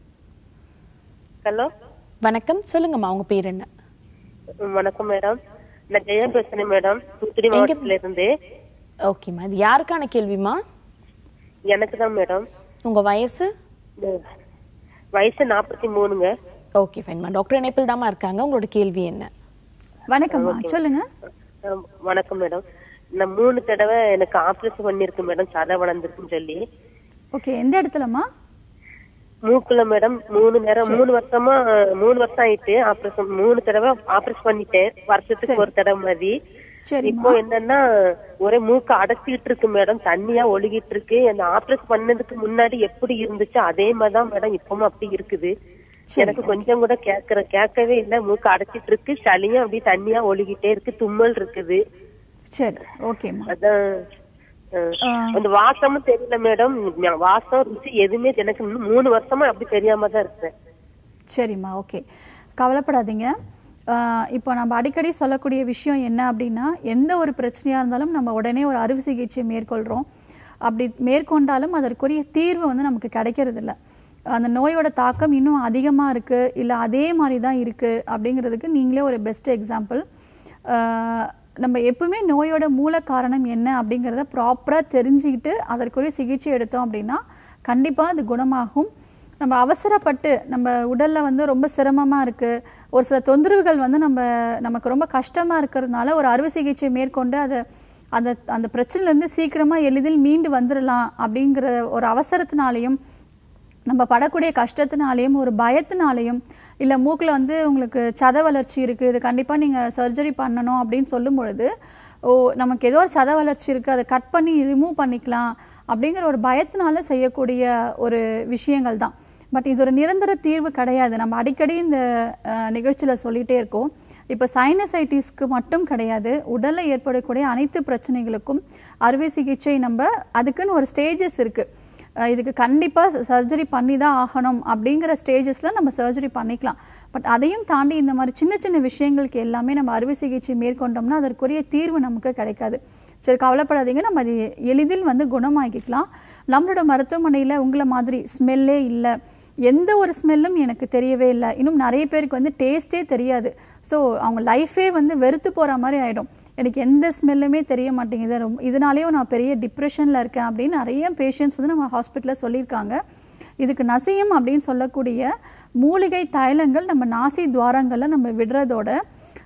ஹலோ வணக்கம் சொல்லுங்கம்மா உங்க பேர் என்ன வணக்கம் மேடம் நான் ஜெயா பேசுறேன் மேடம் தூத்துக்குடி மாவட்டத்துல இருந்து ஓகேம்மா இது யாருக்கான கேள்விமா எனக்கு தான் மேடம் உங்க வயசு இந்த வயசு நாற்பத்தி மூணுங்க ஓகே ஃபைன்மா டாக்டர் இணைப்பில் தாம்மா இருக்காங்க உங்களோட கேள்வி என்ன வணக்கம்மா சொல்லுங்க அஹ் வணக்கம் மேடம் நான் மூணு தடவை எனக்கு ஆபரேஷன் பண்ணிருக்கு மேடம் சதை வளர்ந்துருக்குன்னு சொல்லி ஓகே எந்த இடத்துலம்மா மூக்குல மேடம் மூணு நேரம் மூணு வருஷமா மூணு வருஷம் ஆயிட்டு ஆபரேஷன் மூணு தடவை ஆபரேஷன் பண்ணிட்டேன் வருஷத்துக்கு ஒரு தடவை மாதிரி சரிம்மா இப்போ என்னன்னா ஒரே மூக்கு அடைச்சிட்டு இருக்கு மேடம் தண்ணியா ஒழுகிட்டு இருக்கு அந்த ஆபரேஷன் பண்ணதுக்கு முன்னாடி எப்படி இருந்துச்சோ அதே மாதிரிதான் மேடம் இப்பவும் அப்படி இருக்குது எனக்கு கொஞ்சம் கூட கேக்குற கேட்கவே இல்ல மூக்கு அடைச்சிட்டு இருக்கு சளியும் அப்படியே தண்ணியா ஒழுகிட்டே இருக்கு தும்மல் இருக்குது சரி ஓகேம்மா அதான் அஹ், அந்த வாசமும் தெரியல மேடம் வாசம் ருசி எதுவுமே எனக்கு இன்னும் மூணு வருஷமா அப்படி தெரியாம தான் இருக்கேன் சரிம்மா ஓகே கவலைப்படாதீங்க ஆஹ் இப்போ நம்ம அடிக்கடி சொல்லக்கூடிய விஷயம் என்ன அப்படின்னா எந்த ஒரு பிரச்சனையாக இருந்தாலும் நம்ம உடனே ஒரு அறுவை சிகிச்சை மேற்கொள்கிறோம் அப்படி மேற்கொண்டாலும் அதற்குரிய தீர்வு வந்து நமக்கு கிடைக்கிறது இல்ல அந்த நோயோட தாக்கம் இன்னும் அதிகமாக இருக்குது இல்லை அதே மாதிரி தான் இருக்குது அப்படிங்கிறதுக்கு நீங்களே ஒரு பெஸ்ட் எக்ஸாம்பிள் நம்ம எப்பவுமே நோயோட மூல காரணம் என்ன அப்படிங்கிறத ப்ராப்பராக தெரிஞ்சுக்கிட்டு அதற்குரிய சிகிச்சை எடுத்தோம் அப்படின்னா கண்டிப்பாக அது குணமாகும் நம்ம அவசரப்பட்டு நம்ம உடலில் வந்து ரொம்ப சிரமமாக இருக்குது ஒரு சில தொந்தரவுகள் வந்து நம்ம நமக்கு ரொம்ப கஷ்டமாக இருக்கிறதுனால ஒரு அறுவை சிகிச்சை மேற்கொண்டு அதை அந்த அந்த பிரச்சனையிலேருந்து சீக்கிரமாக எளிதில் மீண்டு வந்துடலாம் அப்படிங்கிற ஒரு அவசரத்தினாலையும் நம்ம படக்கூடிய கஷ்டத்தினாலையும் ஒரு பயத்தினாலையும் இல்லை மூக்கில் வந்து உங்களுக்கு சத வளர்ச்சி இருக்குது இது கண்டிப்பாக நீங்கள் சர்ஜரி பண்ணணும் அப்படின்னு சொல்லும் பொழுது ஓ நமக்கு ஏதோ ஒரு சத வளர்ச்சி இருக்குது அதை கட் பண்ணி ரிமூவ் பண்ணிக்கலாம் அப்படிங்கிற ஒரு பயத்தினால செய்யக்கூடிய ஒரு விஷயங்கள் தான் பட் இது ஒரு நிரந்தர தீர்வு கிடையாது நம்ம அடிக்கடி இந்த நிகழ்ச்சியில் சொல்லிகிட்டே இருக்கோம் இப்போ சைனசைட்டிஸ்க்கு மட்டும் கிடையாது உடலில் ஏற்படக்கூடிய அனைத்து பிரச்சனைகளுக்கும் அறுவை சிகிச்சை நம்ம அதுக்குன்னு ஒரு ஸ்டேஜஸ் இருக்குது அஹ் இதுக்கு கண்டிப்பாக சர்ஜரி பண்ணி தான் ஆகணும் அப்படிங்கிற ஸ்டேஜஸில் நம்ம சர்ஜரி பண்ணிக்கலாம் பட் அதையும் தாண்டி இந்த மாதிரி சின்ன சின்ன விஷயங்களுக்கு எல்லாமே நம்ம அறுவை சிகிச்சை மேற்கொண்டோம்னா அதற்குரிய தீர்வு நமக்கு கிடைக்காது சரி கவலைப்படாதீங்க நம்ம அது எளிதில் வந்து குணமாக்கிக்கலாம் நம்மளோட மருத்துவமனையில் உங்களை மாதிரி ஸ்மெல்லே இல்லை எந்த ஒரு ஸ்மெல்லும் எனக்கு தெரியவே இல்லை இன்னும் நிறைய பேருக்கு வந்து டேஸ்ட்டே தெரியாது ஸோ அவங்க லைஃபே வந்து வெறுத்து போகிற மாதிரி ஆகிடும் எனக்கு எந்த ஸ்மெல்லுமே தெரிய மாட்டேங்குது ரொம்ப இதனாலேயும் நான் பெரிய டிப்ரெஷனில் இருக்கேன் அப்படின்னு நிறைய பேஷண்ட்ஸ் வந்து நம்ம ஹாஸ்பிட்டலில் சொல்லியிருக்காங்க இதுக்கு நசியம் அப்படின்னு சொல்லக்கூடிய மூலிகை தைலங்கள் நம்ம நாசி துவாரங்களில் நம்ம விடுறதோட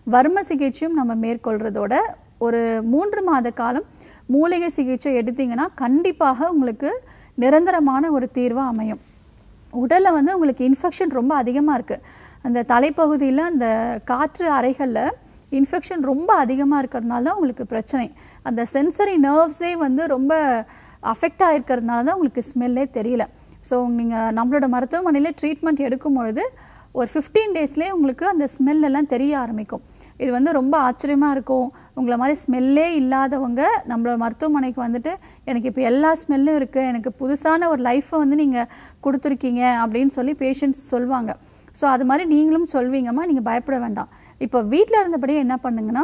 வர்ம சிகிச்சையும் நம்ம மேற்கொள்றதோட ஒரு மூன்று மாத காலம் மூலிகை சிகிச்சை எடுத்தீங்கன்னா கண்டிப்பாக உங்களுக்கு நிரந்தரமான ஒரு தீர்வாக அமையும் உடலில் வந்து உங்களுக்கு இன்ஃபெக்ஷன் ரொம்ப அதிகமாக இருக்குது அந்த தலைப்பகுதியில் அந்த காற்று அறைகளில் இன்ஃபெக்ஷன் ரொம்ப அதிகமாக இருக்கிறதுனால தான் உங்களுக்கு பிரச்சனை அந்த சென்சரி நர்வ்ஸே வந்து ரொம்ப அஃபெக்ட் ஆகிருக்கிறதுனால தான் உங்களுக்கு ஸ்மெல்லே தெரியல ஸோ நீங்கள் நம்மளோட மருத்துவமனையில் ட்ரீட்மெண்ட் எடுக்கும் பொழுது ஒரு ஃபிஃப்டீன் டேஸ்லேயே உங்களுக்கு அந்த ஸ்மெல் எல்லாம் தெரிய ஆரம்பிக்கும் இது வந்து ரொம்ப ஆச்சரியமாக இருக்கும் உங்களை மாதிரி ஸ்மெல்லே இல்லாதவங்க நம்மளோட மருத்துவமனைக்கு வந்துட்டு எனக்கு இப்போ எல்லா ஸ்மெல்லும் இருக்குது எனக்கு புதுசான ஒரு லைஃப்பை வந்து நீங்கள் கொடுத்துருக்கீங்க அப்படின்னு சொல்லி பேஷண்ட்ஸ் சொல்லுவாங்க ஸோ அது மாதிரி நீங்களும் சொல்வீங்கம்மா நீங்கள் பயப்பட வேண்டாம் இப்போ வீட்டில் இருந்தபடியே என்ன பண்ணுங்கன்னா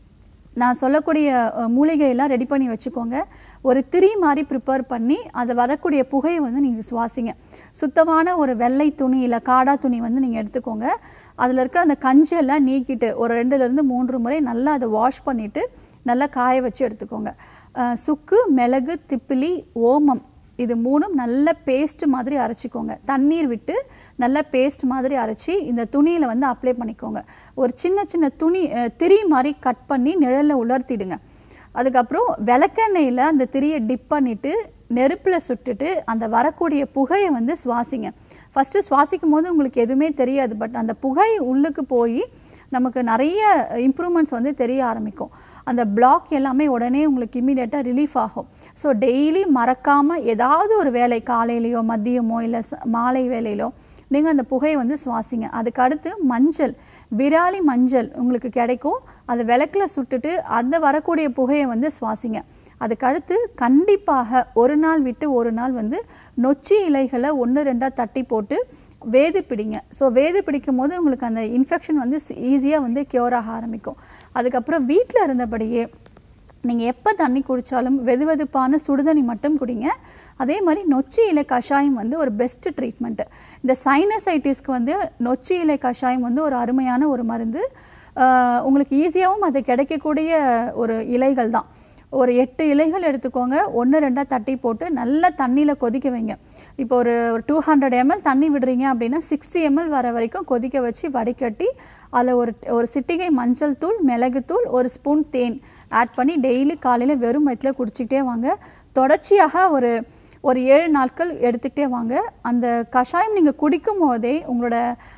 நான் சொல்லக்கூடிய அஹ், மூலிகையெல்லாம் ரெடி பண்ணி வச்சுக்கோங்க ஒரு திரி மாதிரி ப்ரிப்பேர் பண்ணி அதை வரக்கூடிய புகையை வந்து நீங்கள் சுவாசிங்க சுத்தமான ஒரு வெள்ளை துணி இல்லை காடா துணி வந்து நீங்கள் எடுத்துக்கோங்க அதில் இருக்கிற அந்த கஞ்செல்லாம் நீக்கிட்டு ஒரு ரெண்டுலேருந்து மூன்று முறை நல்லா அதை வாஷ் பண்ணிவிட்டு நல்லா காய வச்சு எடுத்துக்கோங்க அஹ், சுக்கு மிளகு திப்பிலி ஓமம் இது மூணும் நல்ல பேஸ்ட் மாதிரி அரைச்சிக்கோங்க தண்ணீர் விட்டு நல்ல பேஸ்ட் மாதிரி அரைச்சி இந்த துணியில் வந்து அப்ளை பண்ணிக்கோங்க ஒரு சின்ன சின்ன துணி அஹ், திரி மாதிரி கட் பண்ணி நிழலில் உலர்த்திடுங்க அதுக்கப்புறம் விளக்கெண்ணெயில் அந்த திரியை டிப் பண்ணிவிட்டு நெருப்பில் சுட்டுட்டு அந்த வரக்கூடிய புகையை வந்து சுவாசிங்க ஃபஸ்ட்டு சுவாசிக்கும் போது உங்களுக்கு எதுவுமே தெரியாது பட் அந்த புகை உள்ளுக்கு போய் நமக்கு நிறைய இம்ப்ரூவ்மெண்ட்ஸ் வந்து தெரிய ஆரம்பிக்கும் அந்த பிளாக் எல்லாமே உடனே உங்களுக்கு இம்மிடியட்டாக ரிலீஃப் ஆகும் ஸோ டெய்லி மறக்காமல் ஏதாவது ஒரு வேலை காலையிலையோ மதியமோ இல்லை மாலை வேலையிலோ நீங்கள் அந்த புகையை வந்து சுவாசிங்க அதுக்கு அடுத்து மஞ்சள் விராலி மஞ்சள் உங்களுக்கு கிடைக்கும் அதை விளக்கில் சுட்டுட்டு அந்த வரக்கூடிய புகையை வந்து சுவாசிங்க அதுக்கு அடுத்து கண்டிப்பாக ஒரு நாள் விட்டு ஒரு நாள் வந்து நொச்சி இலைகளை ஒன்று ரெண்டாக தட்டி போட்டு வேது பிடிங்க ஸோ வேது பிடிக்கும் போது உங்களுக்கு அந்த இன்ஃபெக்ஷன் வந்து ஈஸியாக வந்து க்யூர் ஆக ஆரம்பிக்கும் அதுக்கப்புறம் வீட்டில் இருந்தபடியே நீங்கள் எப்போ தண்ணி குடித்தாலும் வெது வெதுப்பான சுடுதண்ணி மட்டும் குடிங்க அதே மாதிரி நொச்சி இலை கஷாயம் வந்து ஒரு பெஸ்ட் ட்ரீட்மெண்ட்டு இந்த சைனசைட்டிஸ்க்கு வந்து நொச்சி இலை கஷாயம் வந்து ஒரு அருமையான ஒரு மருந்து ஆஹ் உங்களுக்கு ஈஸியாகவும் அது கிடைக்கக்கூடிய ஒரு இலைகள் தான் ஒரு எட்டு இலைகள் எடுத்துக்கோங்க ஒன்று ரெண்டாக தட்டி போட்டு நல்லா தண்ணியில் கொதிக்க வைங்க இப்போ ஒரு ஒரு டூ ஹண்ட்ரட் எம்எல் தண்ணி விடுறீங்க அப்படின்னா சிக்ஸ்டி எம்எல் வர வரைக்கும் கொதிக்க வச்சு வடிகட்டி அதில் ஒரு ஒரு சிட்டிகை மஞ்சள் தூள் மிளகுத்தூள் ஒரு ஸ்பூன் தேன் ஆட் பண்ணி டெய்லி காலையில் வெறும் வயிற்றில் குடிச்சிக்கிட்டே வாங்க தொடர்ச்சியாக ஒரு ஒரு ஏழு நாட்கள் எடுத்துக்கிட்டே வாங்க அந்த கஷாயம் நீங்கள் குடிக்கும் போதே உங்களோட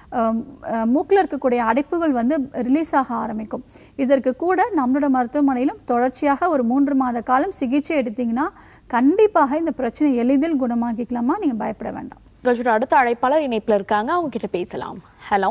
மூக்கில் இருக்கக்கூடிய அடைப்புகள் வந்து ரிலீஸ் ஆக ஆரம்பிக்கும் இதற்கு கூட நம்மளோட மருத்துவமனையிலும் தொடர்ச்சியாக ஒரு மூன்று மாத காலம் சிகிச்சை எடுத்தீங்கன்னா கண்டிப்பாக இந்த பிரச்சனை எளிதில் குணமாக்கிக்கலாமா நீங்கள் பயப்பட வேண்டாம் நிகழ்ச்சியோட அடுத்த அழைப்பாளர் இணைப்புல இருக்காங்க அவங்க கிட்ட பேசலாம் ஹலோ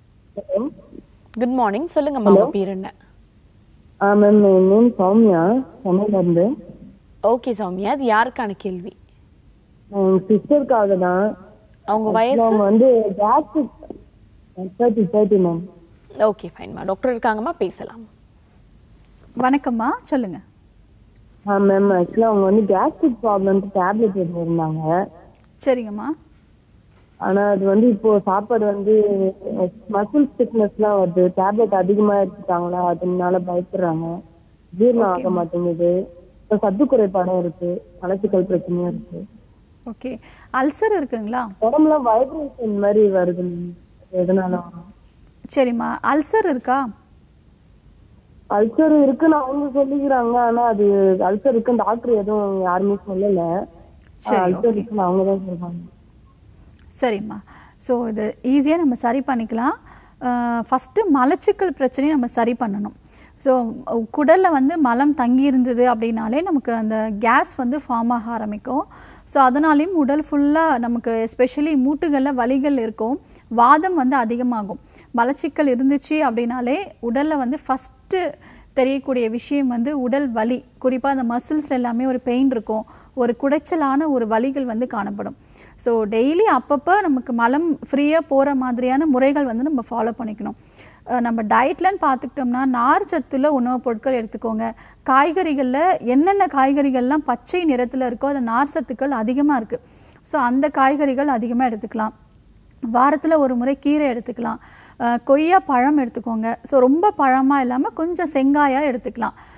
குட் மார்னிங் சொல்லுங்கம்மா உங்க பேர் என்ன ஆ மேம் என் நேம் சௌமியா சென்னையில இருந்து ஓகே சௌமியா அது யாருக்கான கேள்வி என் சிஸ்டருக்காக தான் அவங்க வயசு அவங்க வந்து gastric thirty thirty ma'am okay ஃபைன்மா டாக்டர் இருக்காங்கம்மா பேசலாம் வணக்கம்மா சொல்லுங்கள் ஆ மேம் ஆக்சுவலாக அவங்க வந்து கேஸ்ட்ரிக் ப்ராப்ளம்க்கு டேப்லெட் எடுத்திருந்தாங்க சரிங்கம்மா ஆனால் அது வந்து இப்போ சாப்பாடு வந்து மசில் ஸ்டிக்னஸ்லாம் வருது டேப்லெட் அதிகமாக எடுத்துட்டாங்களா அதனால பயப்படுறாங்க ஜீரணம் ஆக மாட்டேங்குது இப்போ சத்து குறைபாடும் இருக்கு மலச்சிக்கல் பிரச்சனையும் இருக்கு ஓகே அல்சர் இருக்குங்களா உடம்புல வைப்ரேஷன் மாதிரி வருது மேம் எதனால வரும் சரிம்மா அல்சர் இருக்கா அல்சர் இருக்குன்னு அவங்க சொல்லிக்கிறாங்க ஆனா அது அல்சர் இருக்குன்னு டாக்டர் எதுவும் யாருமே சொல்லல சரி அல்சர் ஓகே இருக்குன்னு அவங்க தான் சொல்றாங்க சரிம்மா ஸோ இது ஈஸியாக நம்ம சரி பண்ணிக்கலாம் ஃபஸ்ட்டு மலச்சிக்கல் பிரச்சனையை நம்ம சரி பண்ணணும் ஸோ குடலில் வந்து மலம் தங்கி இருந்தது அப்படின்னாலே நமக்கு அந்த கேஸ் வந்து ஃபார்ம் ஆக ஆரம்பிக்கும் ஸோ அதனாலேயும் உடல் ஃபுல்லாக நமக்கு எஸ்பெஷலி மூட்டுகளில் வலிகள் இருக்கும் வாதம் வந்து அதிகமாகும் மலச்சிக்கல் இருந்துச்சு அப்படின்னாலே உடலில் வந்து ஃபஸ்ட்டு தெரியக்கூடிய விஷயம் வந்து உடல் வலி குறிப்பாக அந்த மசில்ஸில் எல்லாமே ஒரு பெயின் இருக்கும் ஒரு குடைச்சலான ஒரு வலிகள் வந்து காணப்படும் ஸோ டெய்லி அப்பப்போ நமக்கு மலம் ஃப்ரீயாக போகிற மாதிரியான முறைகள் வந்து நம்ம ஃபாலோ பண்ணிக்கணும் அஹ் நம்ம டயட்லன்னு பார்த்துக்கிட்டோம்னா நார் சத்துள்ள உணவுப் பொருட்கள் எடுத்துக்கோங்க காய்கறிகளில் என்னென்ன காய்கறிகள்லாம் பச்சை நிறத்தில் இருக்கோ அது நார் சத்துக்கள் அதிகமாக இருக்குது ஸோ அந்த காய்கறிகள் அதிகமாக எடுத்துக்கலாம் வாரத்தில் ஒரு முறை கீரை எடுத்துக்கலாம் அஹ் கொய்யா பழம் எடுத்துக்கோங்க ஸோ ரொம்ப பழமாக இல்லாமல் கொஞ்சம் செங்காயாக எடுத்துக்கலாம்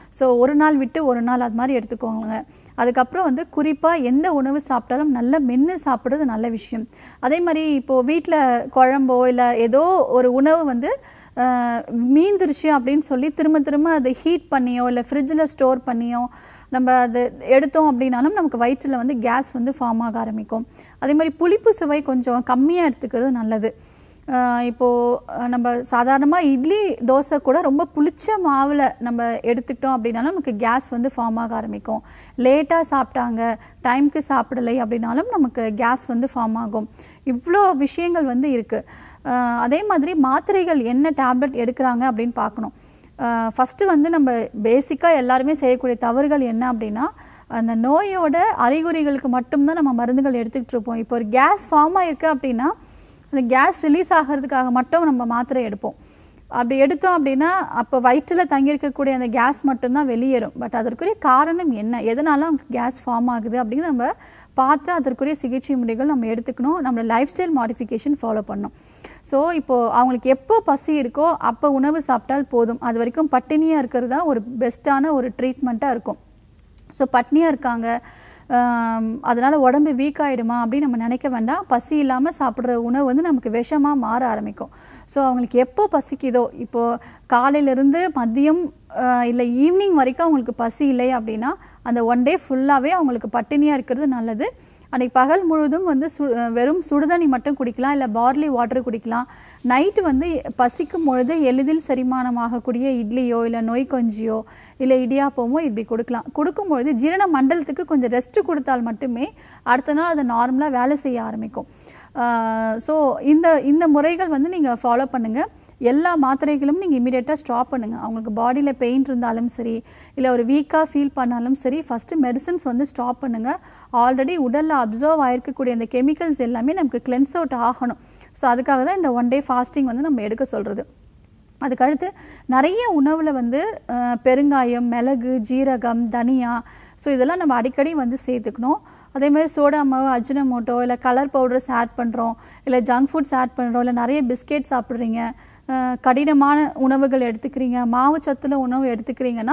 ஸோ ஒரு நாள் விட்டு ஒரு நாள் அது மாதிரி எடுத்துக்கோங்க அதுக்கப்புறம் வந்து குறிப்பாக எந்த உணவு சாப்பிட்டாலும் நல்ல மென்று சாப்பிட்றது நல்ல விஷயம் அதே மாதிரி இப்போது வீட்டில் குழம்போ இல்லை ஏதோ ஒரு உணவு வந்து ஆஹ், மீந்துருச்சு அப்படின்னு சொல்லி திரும்ப திரும்ப அதை ஹீட் பண்ணியோ இல்லை ஃப்ரிட்ஜில் ஸ்டோர் பண்ணியோ நம்ம அது எடுத்தோம் அப்படின்னாலும் நமக்கு வயிற்றில் வந்து கேஸ் வந்து ஃபார்ம் ஆக ஆரம்பிக்கும் அதே மாதிரி புளிப்பு சுவை கொஞ்சம் கம்மியாக எடுத்துக்கிறது நல்லது ஆஹ் இப்போ அஹ் நம்ம சாதாரணமாக இட்லி தோசை கூட ரொம்ப புளிச்ச மாவில் நம்ம எடுத்துக்கிட்டோம் அப்படின்னாலும் நமக்கு கேஸ் வந்து ஃபார்ம் ஆக ஆரம்பிக்கும் லேட்டாக சாப்பிட்டாங்க டைம்க்கு சாப்பிடலை அப்படின்னாலும் நமக்கு கேஸ் வந்து ஃபார்ம் ஆகும் இவ்வளோ விஷயங்கள் வந்து இருக்குது அதே மாதிரி மாத்திரைகள் என்ன டேப்லெட் எடுக்கிறாங்க அப்படின்னு பார்க்கணும் ஃபஸ்ட்டு வந்து நம்ம பேசிக்காக எல்லாருமே செய்யக்கூடிய தவறுகள் என்ன அப்படின்னா அந்த நோயோட அறிகுறிகளுக்கு மட்டும்தான் நம்ம மருந்துகள் எடுத்துக்கிட்டு இருப்போம் இப்போ ஒரு கேஸ் ஃபார்ம் ஆயிருக்கு அப்படின்னா அந்த கேஸ் ரிலீஸ் ஆகிறதுக்காக மட்டும் நம்ம மாத்திரை எடுப்போம் அப்படி எடுத்தோம் அப்படின்னா அப்போ வயிற்றில் தங்கியிருக்கக்கூடிய அந்த கேஸ் மட்டும்தான் வெளியேறும் பட் அதற்குரிய காரணம் என்ன எதனால அவங்களுக்கு கேஸ் ஃபார்ம் ஆகுது அப்படின்னு நம்ம பார்த்து அதற்குரிய சிகிச்சை முறைகள் நம்ம எடுத்துக்கணும் நம்ம லைஃப் ஸ்டைல் மாடிஃபிகேஷன் ஃபாலோ பண்ணணும் ஸோ இப்போது அவங்களுக்கு எப்போ பசி இருக்கோ அப்போ உணவு சாப்பிட்டால் போதும் அது வரைக்கும் பட்டினியாக இருக்கிறது தான் ஒரு பெஸ்ட்டான ஒரு ட்ரீட்மெண்ட்டாக இருக்கும் ஸோ பட்னியாக இருக்காங்க ஆம், அதனால உடம்பு வீக் ஆகிடுமா அப்படின்னு நம்ம நினைக்க வேண்டாம் பசி இல்லாமல் சாப்பிட்ற உணவு வந்து நமக்கு விஷமாக மாற ஆரம்பிக்கும் ஸோ அவங்களுக்கு எப்போ பசிக்குதோ இப்போது காலையிலேருந்து மதியம் இல்லை ஈவினிங் வரைக்கும் அவங்களுக்கு பசி இல்லை அப்படின்னா அந்த ஒன் டே ஃபுல்லாகவே அவங்களுக்கு பட்டினியாக இருக்கிறது நல்லது அன்றைக்கி பகல் முழுதும் வந்து சு அஹ் வெறும் சுடுதண்ணி மட்டும் குடிக்கலாம் இல்லை பார்லி வாட்டர் குடிக்கலாம் நைட்டு வந்து பசிக்கும் பொழுது எளிதில் செரிமானமாகக்கூடிய இட்லியோ இல்லை நொய் கொஞ்சியோ இல்லை இடியாப்பமோ இப்படி கொடுக்கலாம் கொடுக்கும்பொழுது ஜீரண மண்டலத்துக்கு கொஞ்சம் ரெஸ்ட் கொடுத்தால் மட்டுமே அடுத்த நாள் அதை நார்மலாக வேலை செய்ய ஆரம்பிக்கும் ஸோ இந்த இந்த முறைகள் வந்து நீங்கள் ஃபாலோ பண்ணுங்கள் எல்லா மாத்திரைகளும் நீங்கள் இமீடியட்டாக ஸ்டாப் பண்ணுங்கள் அவங்களுக்கு பாடியில் பெயின் இருந்தாலும் சரி இல்லை ஒரு வீக்காக ஃபீல் பண்ணாலும் சரி ஃபஸ்ட்டு மெடிசன்ஸ் வந்து ஸ்டாப் பண்ணுங்கள் ஆல்ரெடி உடலில் அப்சர்வ் ஆயிருக்கக்கூடிய அந்த கெமிக்கல்ஸ் எல்லாமே நமக்கு கிளென்ஸ் அவுட் ஆகணும் ஸோ அதுக்காக தான் இந்த ஒன் டே ஃபாஸ்டிங் வந்து நம்ம எடுக்க சொல்கிறது அதுக்கடுத்து நிறைய உணவில் வந்து அஹ், பெருங்காயம் மிளகு ஜீரகம் தனியா ஸோ இதெல்லாம் நம்ம அடிக்கடி வந்து சேர்த்துக்கணும் அதே மாதிரி சோடா மாவு அஜினமோட்டோ இல்லை கலர் பவுடர்ஸ் ஆட் பண்ணுறோம் இல்லை ஜங்க் ஃபுட்ஸ் ஆட் பண்ணுறோம் இல்லை நிறைய பிஸ்கெட் சாப்பிட்றீங்க அஹ், கடினமான உணவுகள் எடுத்துக்கிறீங்க மாவு சத்துல உணவு எடுத்துக்கிறீங்கன்னா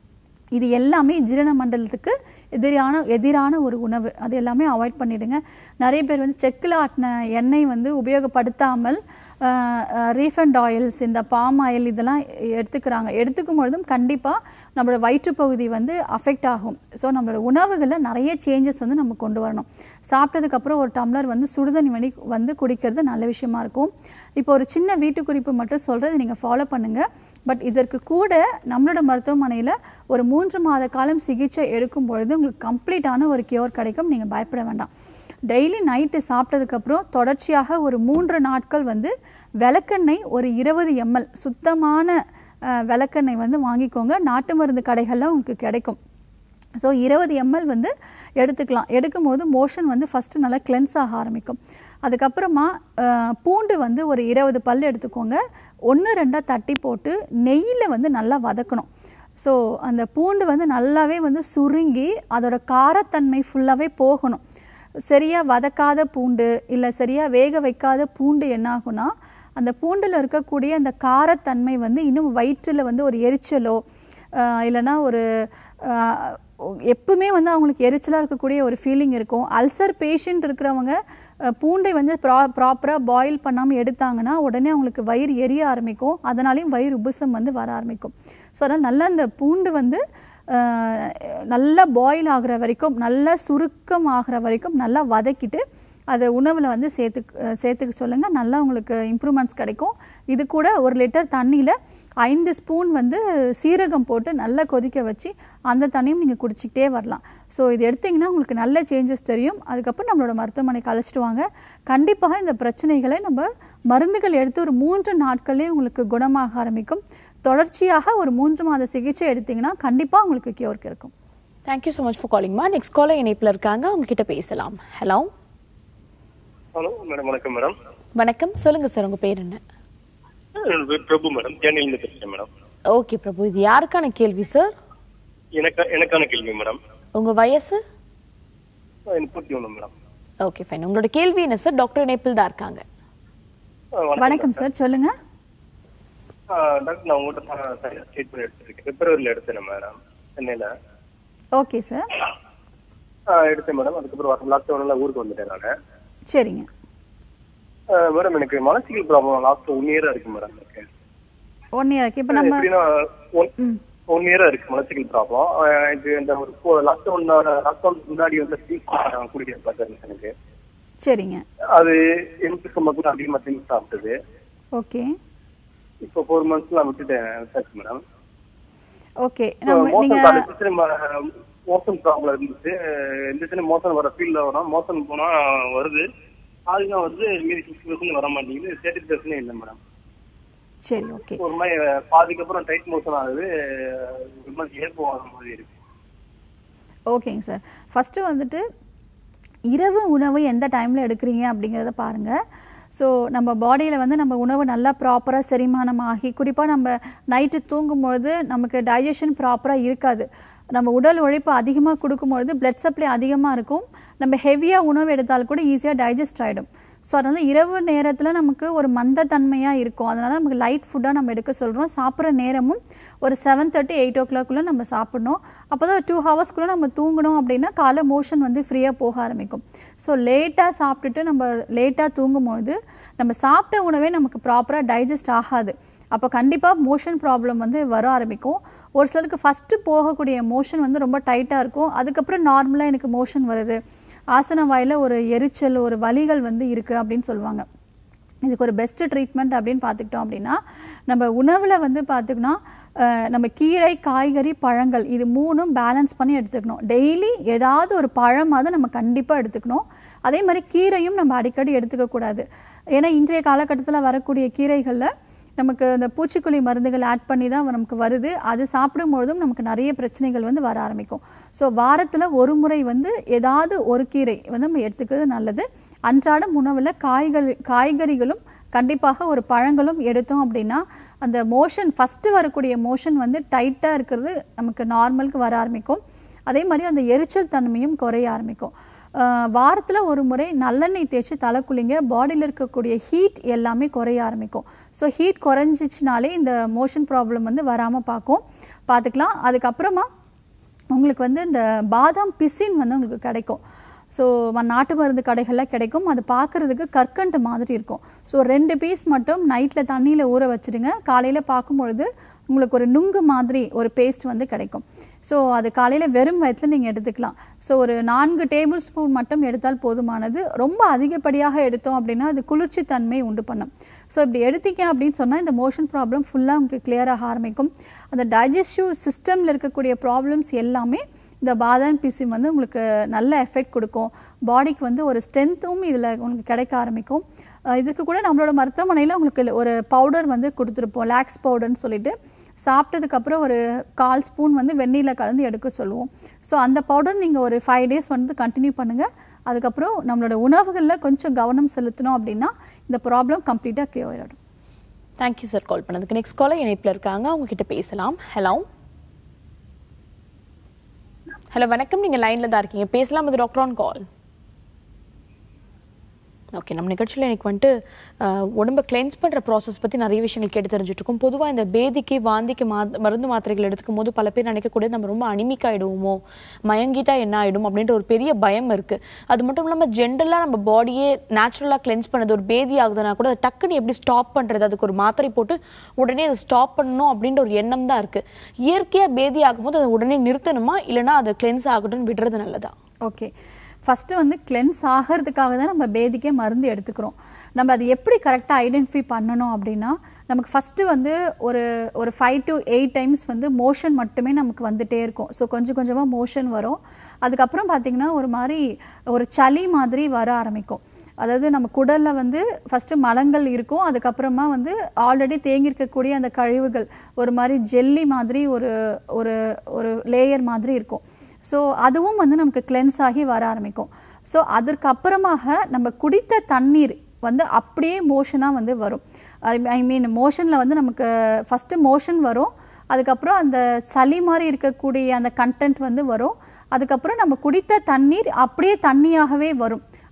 இது எல்லாமே ஜீரண மண்டலத்துக்கு எதிரான எதிரான ஒரு உணவு அது எல்லாமே அவாய்ட் பண்ணிடுங்க நிறைய பேர் வந்து செக்கில் ஆட்டின எண்ணெய் வந்து உபயோகப்படுத்தாமல் ரீஃபண்ட் ஆயில்ஸ் இந்த பாம் ஆயில் இதெல்லாம் எடுத்துக்கிறாங்க எடுத்துக்கும் பொழுதும் கண்டிப்பாக நம்மளோட வயிற்றுப்பகுதி வந்து அஃபெக்ட் ஆகும் ஸோ நம்மளோட உணவுகளில் நிறைய சேஞ்சஸ் வந்து நம்ம கொண்டு வரணும் சாப்பிட்டதுக்கப்புறம் ஒரு டம்ளர் வந்து சுடுதண்ணி வடி வந்து குடிக்கிறது நல்ல விஷயமா இருக்கும் இப்போ ஒரு சின்ன வீட்டு குறிப்பு மட்டும் சொல்கிறது நீங்கள் ஃபாலோ பண்ணுங்கள் பட் இதற்கு கூட நம்மளோட மருத்துவமனையில் ஒரு மூன்று மாத காலம் சிகிச்சை எடுக்கும் பொழுது உங்களுக்கு கம்ப்ளீட்டான ஒரு கியூர் கிடைக்கும் நீங்கள் பயப்பட வேண்டாம் டெய்லி நைட்டு சாப்பிட்டதுக்கப்புறம் தொடர்ச்சியாக ஒரு மூன்று நாட்கள் வந்து விளக்கெண்ணெய் ஒரு இருபது எம்எல் சுத்தமான அஹ், விளக்கெண்ணெய் வந்து வாங்கிக்கோங்க நாட்டு மருந்து கடைகளில் உங்களுக்கு கிடைக்கும் ஸோ இருபது எம்எல் வந்து எடுத்துக்கலாம் எடுக்கும்போது மோஷன் வந்து ஃபஸ்ட்டு நல்லா கிளென்ஸ் ஆக ஆரம்பிக்கும் அதுக்கப்புறமா அஹ், பூண்டு வந்து ஒரு இருபது பல் எடுத்துக்கோங்க ஒன்று ரெண்டாக தட்டி போட்டு நெய்யில் வந்து நல்லா வதக்கணும் ஸோ அந்த பூண்டு வந்து நல்லாவே வந்து சுருங்கி அதோட காரத்தன்மை ஃபுல்லாகவே போகணும் சரியாக வதக்காத பூண்டு இல்லை சரியாக வேக வைக்காத பூண்டு என்ன ஆகும்னா அந்த பூண்டில் இருக்கக்கூடிய அந்த காரத்தன்மை வந்து இன்னும் வயிற்றில் வந்து ஒரு எரிச்சலோ ஆஹ் இல்லைன்னா ஒரு ஆஹ் எப்பவுமே வந்து அவங்களுக்கு எரிச்சலாக இருக்கக்கூடிய ஒரு ஃபீலிங் இருக்கும் அல்சர் பேஷண்ட் இருக்கிறவங்க அஹ் பூண்டை வந்து ப்ரா ப்ராப்பராக பாயில் பண்ணாமல் எடுத்தாங்கன்னா உடனே அவங்களுக்கு வயிறு எரிய ஆரம்பிக்கும் அதனாலையும் வயிறு உபுசம் வந்து வர ஆரம்பிக்கும் ஸோ அதனால் நல்லா அந்த பூண்டு வந்து ஆஹ் நல்லா பாயில் ஆகுற வரைக்கும் நல்லா சுருக்கம் ஆகுற வரைக்கும் நல்லா வதக்கிட்டு அதை உணவில் வந்து சேர்த்து சேர்த்துக்க சொல்லுங்கள் நல்லா உங்களுக்கு இம்ப்ரூவ்மெண்ட்ஸ் கிடைக்கும் இது கூட ஒரு லிட்டர் தண்ணியில் ஐந்து ஸ்பூன் வந்து சீரகம் போட்டு நல்லா கொதிக்க வச்சு அந்த தண்ணியும் நீங்கள் குடிச்சிக்கிட்டே வரலாம் ஸோ இது எடுத்தீங்கன்னா உங்களுக்கு நல்ல சேஞ்சஸ் தெரியும் அதுக்கப்புறம் நம்மளோட மருத்துவமனைக்கு அழைச்சிட்டு வாங்க கண்டிப்பாக இந்த பிரச்சனைகளை நம்ம மருந்துகள் எடுத்து ஒரு மூன்று நாட்களே உங்களுக்கு குணமாக ஆரம்பிக்கும் தொடர்ச்சியாக ஒரு மூன்று மாத சிகிச்சை எடுத்தீங்கன்னா கண்டிப்பாக உங்களுக்கு கியூர் கிடைக்கும் தேங்க்யூ ஸோ மச் ஃபார் காலிங்மா நெக்ஸ்ட் காலர் இணைப்பில் இருக்காங்க அவங்க கிட்ட பேசலாம் ஹலோ ஹலோ மேடம் வணக்கம் மேடம் வணக்கம் சொல்லுங்க சார் உங்க பேர் என்ன என் பேர் பிரபு மேடம் தேனியிலிருந்து பேசுறேன் மேடம் ஓகே பிரபு இது யாருக்கான கேள்வி சார் எனக்கு எனக்கான கேள்வி மேடம் உங்க வயசு முப்பத்தி ஒன்று மேடம் ஓகே ஃபைன் உங்களோட கேள்வி என்ன சார் டாக்டர் இணைப்பில் தான் இருக்காங்க ஆ, வணக்கம் சார் சொல்லுங்கள் டாக்டர் நான் உங்கள்கிட்ட ட்ரீட்மெண்ட் எடுத்திருக்கேன் பிப்ரவரியில் எடுத்தேன் மேடம் சென்னையில் ஓகே சார் எடுத்தேன் மேடம் அதுக்கப்புறம் வர லாக்டவுனில் ஊருக்கு வந்துட்டேன் நான் சரிங்க மேடம் எனக்கு மலச்சிக்கல் ப்ராப்ளம் லாஸ்ட் ஒன் இயரா இருக்கு மேடம் எனக்கு ஒன் இயர் இப்போ நம்ம எப்படின்னா ஒன் ம் ஒன் இயரா இருக்கு மலச்சிக்கல் ப்ராப்ளம் இது இந்த ஒரு லாக்டவுன் லாக்டவுன் முன்னாடி வந்து ஸ்வீட் குடிக்கிற பழக்கம் எனக்கு சரிங்க அது எம்டி ஸ்டொமக்கு அதிகமா திங்ஸ் சாப்பிட்டது ஓகே இப்போ ஃபோர் மந்த்ஸ் நான் விட்டுட்டேன் விட்டாச்சு மேடம் ஓகே நம்ம மோசன் நீங்கள் மோசன் ப்ராப்ளம் இருந்துச்சு எந்த மோசன் வர ஃபீல்ட்ல வரும் மோசன் போனா வருது ஆளுங்க வந்து மீதி சிக்ஸ் பர்சன்ட் வர மாட்டேங்குது தேர்ட்டி பர்சன்ட் இல்லை மேடம் சரி ஓகே ஒரு மாதிரி பாதிக்கு அப்புறம் டைட் மோஷன் ஆகுது ஒரு மாதிரி ஏற்பம் வர மாதிரி இருக்கு ஓகேங்க சார் ஃபஸ்ட்டு வந்துட்டு இரவு உணவு எந்த டைமில் எடுக்கிறீங்க அப்படிங்கிறத பாருங்கள் ஸோ நம்ம பாடியில் வந்து நம்ம உணவு நல்லா ப்ராப்பராக செரிமானம் ஆகி குறிப்பாக நம்ம நைட்டு தூங்கும்பொழுது நமக்கு டைஜஷன் ப்ராப்பராக இருக்காது நம்ம உடல் உழைப்பு அதிகமாக கொடுக்கும்பொழுது பிளட் சப்ளை அதிகமாக இருக்கும் நம்ம ஹெவியாக உணவு எடுத்தால் கூட ஈஸியாக டைஜஸ்ட் ஆகிடும் ஸோ அதனால் இரவு நேரத்தில் நமக்கு ஒரு மந்தத்தன்மையாக இருக்கும் அதனால் நமக்கு லைட் ஃபுட்டாக நம்ம எடுக்க சொல்கிறோம் சாப்பிட்ற நேரமும் ஒரு செவன் தேர்ட்டி எயிட் ஓ கிளாக்குள்ளே நம்ம சாப்பிடணும் அப்போ தான் டூ ஹவர்ஸ்க்குள்ளே நம்ம தூங்கணும் அப்படின்னா காலை மோஷன் வந்து ஃப்ரீயாக போக ஆரம்பிக்கும் ஸோ லேட்டாக சாப்பிட்டுட்டு நம்ம லேட்டாக தூங்கும்பொழுது நம்ம சாப்பிட்ட உணவே நமக்கு ப்ராப்பராக டைஜஸ்ட் ஆகாது அப்போ கண்டிப்பாக மோஷன் ப்ராப்ளம் வந்து வர ஆரம்பிக்கும் ஒரு சிலருக்கு ஃபஸ்ட்டு போகக்கூடிய மோஷன் வந்து ரொம்ப டைட்டாக இருக்கும் அதுக்கப்புறம் நார்மலாக எனக்கு மோஷன் வருது ஆசன வாயில் ஒரு எரிச்சல் ஒரு வலிகள் வந்து இருக்குது அப்படின்னு சொல்லுவாங்க இதுக்கு ஒரு பெஸ்ட்டு ட்ரீட்மெண்ட் அப்படின்னு பார்த்துக்கிட்டோம் அப்படின்னா நம்ம உணவில் வந்து பார்த்துக்கினா நம்ம கீரை காய்கறி பழங்கள் இது மூணும் பேலன்ஸ் பண்ணி எடுத்துக்கணும் டெய்லி ஏதாவது ஒரு பழமாவது நம்ம கண்டிப்பாக எடுத்துக்கணும் அதே மாதிரி கீரையும் நம்ம அடிக்கடி எடுத்துக்கக்கூடாது ஏன்னா இன்றைய காலகட்டத்தில் வரக்கூடிய கீரைகளில் நமக்கு இந்த பூச்சிக்கொல்லி மருந்துகள் ஆட் பண்ணி தான் நமக்கு வருது அது சாப்பிடும்பொழுதும் நமக்கு நிறைய பிரச்சனைகள் வந்து வர ஆரம்பிக்கும் ஸோ வாரத்தில் ஒரு முறை வந்து ஏதாவது ஒரு கீரை வந்து நம்ம எடுத்துக்கிறது நல்லது அன்றாடம் உணவில் காய்கறி காய்கறிகளும் கண்டிப்பாக ஒரு பழங்களும் எடுத்தோம் அப்படின்னா அந்த மோஷன் ஃபஸ்ட்டு வரக்கூடிய மோஷன் வந்து டைட்டாக இருக்கிறது நமக்கு நார்மலுக்கு வர ஆரம்பிக்கும் அதே மாதிரி அந்த எரிச்சல் தன்மையும் குறைய ஆரம்பிக்கும் வாரத்தில் ஒரு முறை நல்லெண்ணெய் தேய்ச்சி தலை குளிங்க பாடியில் இருக்கக்கூடிய ஹீட் எல்லாமே குறைய ஆரம்பிக்கும் ஸோ ஹீட் குறைஞ்சிச்சினாலே இந்த மோஷன் ப்ராப்ளம் வந்து வராமல் பார்க்கும் பார்த்துக்கலாம் அதுக்கப்புறமா உங்களுக்கு வந்து இந்த பாதாம் பிசின் வந்து உங்களுக்கு கிடைக்கும் ஸோ நாட்டு மருந்து கடைகளில் கிடைக்கும் அது பார்க்குறதுக்கு கற்கண்டு மாதிரி இருக்கும் ஸோ ரெண்டு பீஸ் மட்டும் நைட்டில் தண்ணியில் ஊற வச்சுடுங்க காலையில் பார்க்கும்பொழுது உங்களுக்கு ஒரு நுங்கு மாதிரி ஒரு பேஸ்ட் வந்து கிடைக்கும் ஸோ அது காலையில் வெறும் வயத்தில் நீங்கள் எடுத்துக்கலாம் ஸோ ஒரு நான்கு டேபிள் ஸ்பூன் மட்டும் எடுத்தால் போதுமானது ரொம்ப அதிகப்படியாக எடுத்தோம் அப்படின்னா அது குளிர்ச்சி தன்மை உண்டு பண்ணும் ஸோ இப்படி எடுத்தீங்க அப்படின்னு சொன்னால் இந்த மோஷன் ப்ராப்ளம் ஃபுல்லாக உங்களுக்கு கிளியராக ஆரம்பிக்கும் அந்த டைஜஸ்டிவ் சிஸ்டமில் இருக்கக்கூடிய ப்ராப்ளம்ஸ் எல்லாமே இந்த பாதாம் பிசிம் வந்து உங்களுக்கு நல்ல எஃபெக்ட் கொடுக்கும் பாடிக்கு வந்து ஒரு ஸ்ட்ரென்த்தும் இதில் உங்களுக்கு கிடைக்க ஆரம்பிக்கும் இதுக்கு கூட நம்மளோட மருத்துவமனையில் உங்களுக்கு ஒரு பவுடர் வந்து கொடுத்துருப்போம் லாக்ஸ் பவுடர்னு சொல்லிட்டு சாப்பிட்டதுக்கப்புறம் ஒரு கால் ஸ்பூன் வந்து வெந்நீரில் கலந்து எடுக்க சொல்லுவோம் ஸோ அந்த பவுடர் நீங்கள் ஒரு ஃபைவ் டேஸ் வந்து கண்டினியூ பண்ணுங்கள் அதுக்கப்புறம் நம்மளோட உணவுகளில் கொஞ்சம் கவனம் செலுத்தணும் அப்படின்னா இந்த ப்ராப்ளம் கம்ப்ளீட்டாக கிளியர் ஆகிடும் தேங்க்யூ சார் கால் பண்ணதுக்கு நெக்ஸ்ட் காலர் இணைப்பில் இருக்காங்க அவங்க கிட்ட பேசலாம் ஹலோ ஹலோ வணக்கம் நீங்கள் லைனில் தான் இருக்கீங்க பேசலாம் இது டாக்டர் ஆன் கால் ஓகே நம்ம நிகழ்ச்சியில் எனக்கு வந்துட்டு உடம்பை கிளென்ஸ் பண்ணுற ப்ராசஸ் பற்றி நிறைய விஷயங்கள் கேட்டு தெரிஞ்சுட்டு இருக்கோம் பொதுவாக இந்த பேதிக்கு வாந்திக்கு மா மருந்து மாத்திரைகள் எடுத்துக்கும் போது பல பேர் நினைக்கக்கூடியது நம்ம ரொம்ப அனிமிக் ஆகிடுவோமோ மயங்கிட்டா என்ன ஆகிடும் அப்படின்ற ஒரு பெரிய பயம் இருக்குது அது மட்டும் இல்லாமல் ஜென்ரலாக நம்ம பாடியே நேச்சுரலாக கிளென்ஸ் பண்ணது ஒரு பேதி ஆகுதுன்னா கூட அதை டக்குன்னு எப்படி ஸ்டாப் பண்ணுறது அதுக்கு ஒரு மாத்திரை போட்டு உடனே அதை ஸ்டாப் பண்ணணும் அப்படின்ற ஒரு எண்ணம் தான் இருக்குது இயற்கையாக பேதி ஆகும்போது அதை உடனே நிறுத்தணுமா இல்லைனா அதை கிளென்ஸ் ஆகட்டும்னு விடுறது நல்லதா ஓகே ஃபஸ்ட்டு வந்து கிளென்ஸ் ஆகிறதுக்காக தான் நம்ம பேதிக்கே மருந்து எடுத்துக்கிறோம் நம்ம அது எப்படி கரெக்டாக ஐடென்டிஃபை பண்ணணும் அப்படின்னா நமக்கு ஃபஸ்ட்டு வந்து ஒரு ஒரு ஃபைவ் டு எயிட் டைம்ஸ் வந்து மோஷன் மட்டுமே நமக்கு வந்துட்டே இருக்கும் ஸோ கொஞ்சம் கொஞ்சமாக மோஷன் வரும் அதுக்கப்புறம் பார்த்திங்கன்னா ஒரு மாதிரி ஒரு சளி மாதிரி வர ஆரம்பிக்கும் அதாவது நம்ம குடலில் வந்து ஃபஸ்ட்டு மலங்கள் இருக்கும் அதுக்கப்புறமா வந்து ஆல்ரெடி தேங்கியிருக்கக்கூடிய அந்த கழிவுகள் ஒரு மாதிரி ஜெல்லி மாதிரி ஒரு ஒரு ஒரு லேயர் மாதிரி இருக்கும் ஸோ அதுவும் வந்து நமக்கு கிளென்ஸ் ஆகி வர ஆரம்பிக்கும் ஸோ அதற்கு அப்புறமாக நம்ம குடித்த தண்ணீர் வந்து அப்படியே மோஷனாக வந்து வரும் ஐ மீன் மோஷனில் வந்து நமக்கு ஃபஸ்ட்டு மோஷன் வரும் அதுக்கப்புறம் அந்த சளி மாதிரி இருக்கக்கூடிய அந்த கண்டென்ட் வந்து வரும் அதுக்கப்புறம் நம்ம குடித்த தண்ணீர் அப்படியே தண்ணியாகவே வரும்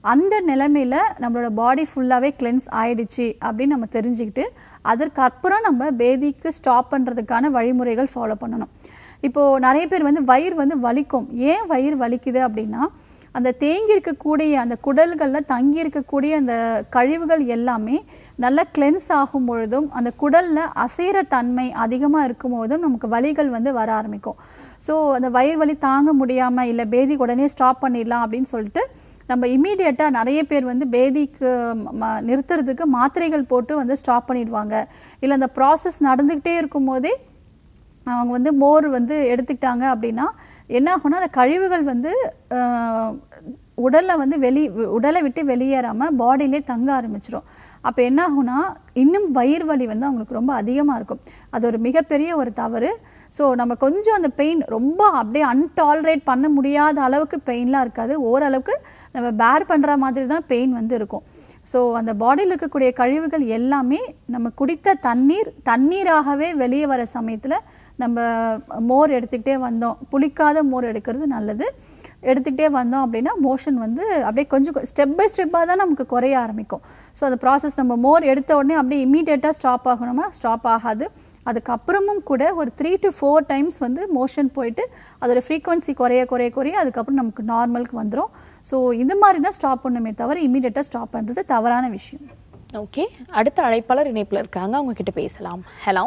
அந்த நிலைமையில் நம்மளோட பாடி ஃபுல்லாகவே கிளென்ஸ் ஆயிடுச்சு அப்படின்னு நம்ம தெரிஞ்சுக்கிட்டு அதற்கப்புறம் நம்ம பேதிக்கு ஸ்டாப் பண்ணுறதுக்கான வழிமுறைகள் ஃபாலோ பண்ணணும் இப்போது நிறைய பேர் வந்து வயிறு வந்து வலிக்கும் ஏன் வயிறு வலிக்குது அப்படின்னா அந்த தேங்கி இருக்கக்கூடிய அந்த குடல்களில் தங்கி இருக்கக்கூடிய அந்த கழிவுகள் எல்லாமே நல்லா கிளென்ஸ் ஆகும் பொழுதும் அந்த குடலில் அசைகிற தன்மை அதிகமாக இருக்கும் பொழுதும் நமக்கு வலிகள் வந்து வர ஆரம்பிக்கும் ஸோ அந்த வயிறு வலி தாங்க முடியாமல் இல்லை பேதி உடனே ஸ்டாப் பண்ணிடலாம் அப்படின்னு சொல்லிட்டு நம்ம இம்மீடியட்டாக நிறைய பேர் வந்து பேதிக்கு ம- நிறுத்துறதுக்கு மாத்திரைகள் போட்டு வந்து ஸ்டாப் பண்ணிடுவாங்க இல்லை அந்த ப்ராசஸ் நடந்துக்கிட்டே இருக்கும்போதே அவங்க வந்து மோர் வந்து எடுத்துக்கிட்டாங்க அப்படின்னா என்ன ஆகும்னா அந்த கழிவுகள் வந்து ஆஹ், உடல்ல வந்து வெளி உடலை விட்டு வெளியேறாமல் பாடியிலே தங்க ஆரம்பிச்சிடும் அப்போ என்ன ஆகும்னா இன்னும் வயிறு வலி வந்து அவங்களுக்கு ரொம்ப அதிகமாக இருக்கும் அது ஒரு மிகப்பெரிய ஒரு தவறு ஸோ நம்ம கொஞ்சம் அந்த பெயின் ரொம்ப அப்படியே அன்டாலரேட் பண்ண முடியாத அளவுக்கு பெயின்லாம் இருக்காது ஓரளவுக்கு நம்ம பேர் பண்ணுற மாதிரி தான் பெயின் வந்து இருக்கும் ஸோ அந்த பாடியில் இருக்கக்கூடிய கழிவுகள் எல்லாமே நம்ம குடித்த தண்ணீர் தண்ணீராகவே வெளியே வர சமயத்தில் நம்ம மோர் எடுத்துக்கிட்டே வந்தோம் புளிக்காத மோர் எடுக்கிறது நல்லது எடுத்துக்கிட்டே வந்தோம் அப்படின்னா மோஷன் வந்து அப்படியே கொஞ்சம் ஸ்டெப் பை ஸ்டெப்பாக தான் நமக்கு குறைய ஆரம்பிக்கும் ஸோ அந்த ப்ராசஸ் நம்ம மோர் எடுத்த உடனே அப்படியே இம்மீடியட்டாக ஸ்டாப் ஆகணுமா ஸ்டாப் ஆகாது அதுக்கப்புறமும் கூட ஒரு த்ரீ டு ஃபோர் டைம்ஸ் வந்து மோஷன் போயிட்டு அதோட ஃப்ரீக்வன்சி குறைய குறைய குறைய அதுக்கப்புறம் நமக்கு நார்மலுக்கு வந்துடும் ஸோ இந்த மாதிரி தான் ஸ்டாப் பண்ணுமே தவிர இம்மீடியட்டாக ஸ்டாப் பண்ணுறது தவறான விஷயம் ஓகே அடுத்த அழைப்பாளர் இணைப்புல இருக்காங்க அவங்க கிட்ட பேசலாம் ஹலோ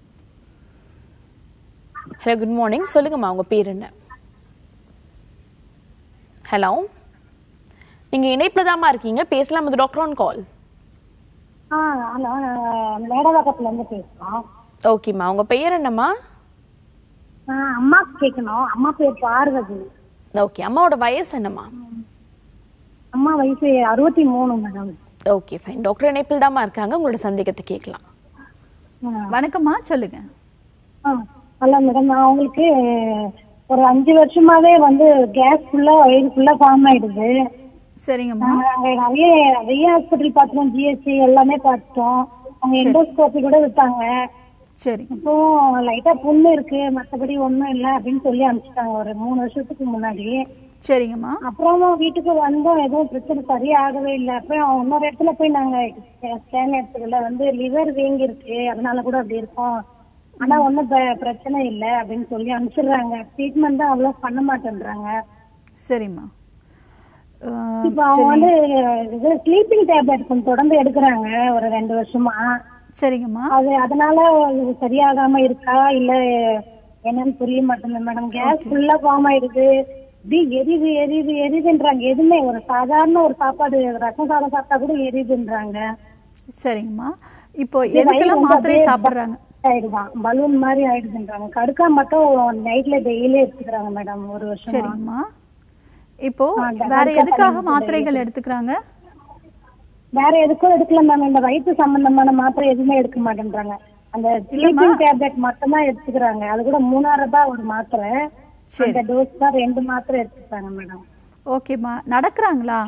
ஹலோ குட் மார்னிங் சொல்லுங்கம்மா உங்க பேர் என்ன ஹலோ நீங்க இணைப்புல தாம்மா இருக்கீங்க பேசலாம் இது டாக்டர் ஆன் கால் ஆ ஹலோ மேடவாக்கத்துல இருந்து பேசுறோம் ஓகேம்மா உங்க பெயர் என்னம்மா ஆ, அம்மாக்கு கேட்கணும் அம்மா பேர் பார்வதி ஓகே அம்மாவோட வயசு என்னம்மா அம்மா வயசு அறுபத்தி மூணு மேடம் ஓகே ஃபைன் டாக்டர் இணைப்பில் தாம்மா இருக்காங்க உங்களோட சந்தேகத்தை கேட்கலாம் வணக்கம்மா சொல்லுங்க ஆ ஹலோ மேடம் நான் உங்களுக்கு ஒரு அஞ்சு வருஷமாவே வந்து கேஸ் ஃபுல்லா வயிறு ஃபுல்லா ஃபார்ம் ஆயிடுது சரிங்கம்மா நாங்க நிறைய நிறைய ஹாஸ்பிட்டல் பார்த்தோம் ஜிஎஸ்சி எல்லாமே பார்த்துட்டோம் அவங்க எண்டோஸ்கோபி கூட விட்டாங்க சரி இப்போ லைட்டா புண்ணு இருக்கு மத்தபடி ஒண்ணும் இல்ல அப்படின்னு சொல்லி அனுப்பிச்சிட்டாங்க ஒரு மூணு வருஷத்துக்கு முன்னாடி சரிங்கம்மா அப்புறமா வீட்டுக்கு வந்தோம் எதுவும் பிரச்சனை சரியாகவே இல்லை அப்புறம் இன்னொரு இடத்துல போய் நாங்க ஸ்கேன் எடுத்துக்கல வந்து லிவர் வீங்கி இருக்கு அதனால கூட அப்படி இருக்கும் ஆனா ஒண்ணும் ப- பிரச்சனை இல்லை அப்படின்னு சொல்லி அனுப்பிச்சிடுறாங்க ட்ரீட்மெண்ட் தான் அவ்வளவு பண்ண மாட்டேன்றாங்க சரிம்மா அஹ், இப்போ அவங்க வந்து இது ஸ்லீப்பிங் டேப்லெட் கொஞ்சம் தொடர்ந்து எடுக்கிறாங்க ஒரு ரெண்டு வருஷமா சரிங்கம்மா அது அதனால இது சரியாகாம இருக்கா இல்ல என்னன்னு புரிய மாட்டேங்குது மேடம் கேஸ் ஃபுல்லா ஃபார்ம் ஆயிடுது இப்படி எரிது எரிது எரிதுன்றாங்க எதுவுமே ஒரு சாதாரண ஒரு சாப்பாடு ரசம் சாதம் சாப்பிட்டா கூட எரியுதுன்றாங்க சரிங்கம்மா இப்போ எதுக்கெல்லாம் மாத்திரை சாப்பிடுறாங்க ஆயிடுதான் பலூன் மாதிரி ஆயிடுதுன்றாங்க கடுக்கா மட்டும் நைட்ல டெய்லி எடுத்துக்கிறாங்க மேடம் ஒரு வருஷம் சரிங்கம்மா இப்போ ஆ, இந்த வேற வர்க்கா எதுக்காக தண்ணி மாத்திரைகள் எடுத்துக்கிறாங்க வேற எதுக்கும் எடுக்கல மேம் இந்த வயிற்று சம்பந்தமான மாத்திரை எதுவுமே எடுக்க மாட்டேன்றாங்க அந்த ஸ்லீப்பிங் டேப்லெட் மட்டும் தான் எடுத்துக்கிறாங்க அது கூட மூணாயிரம் ரூபாய் ஒரு மாத்திரை அந்த டோஸ் தான் ரெண்டு மாத்திரை எடுத்துக்கிறாங்க மேடம் ஓகேம்மா நடக்கிறாங்களா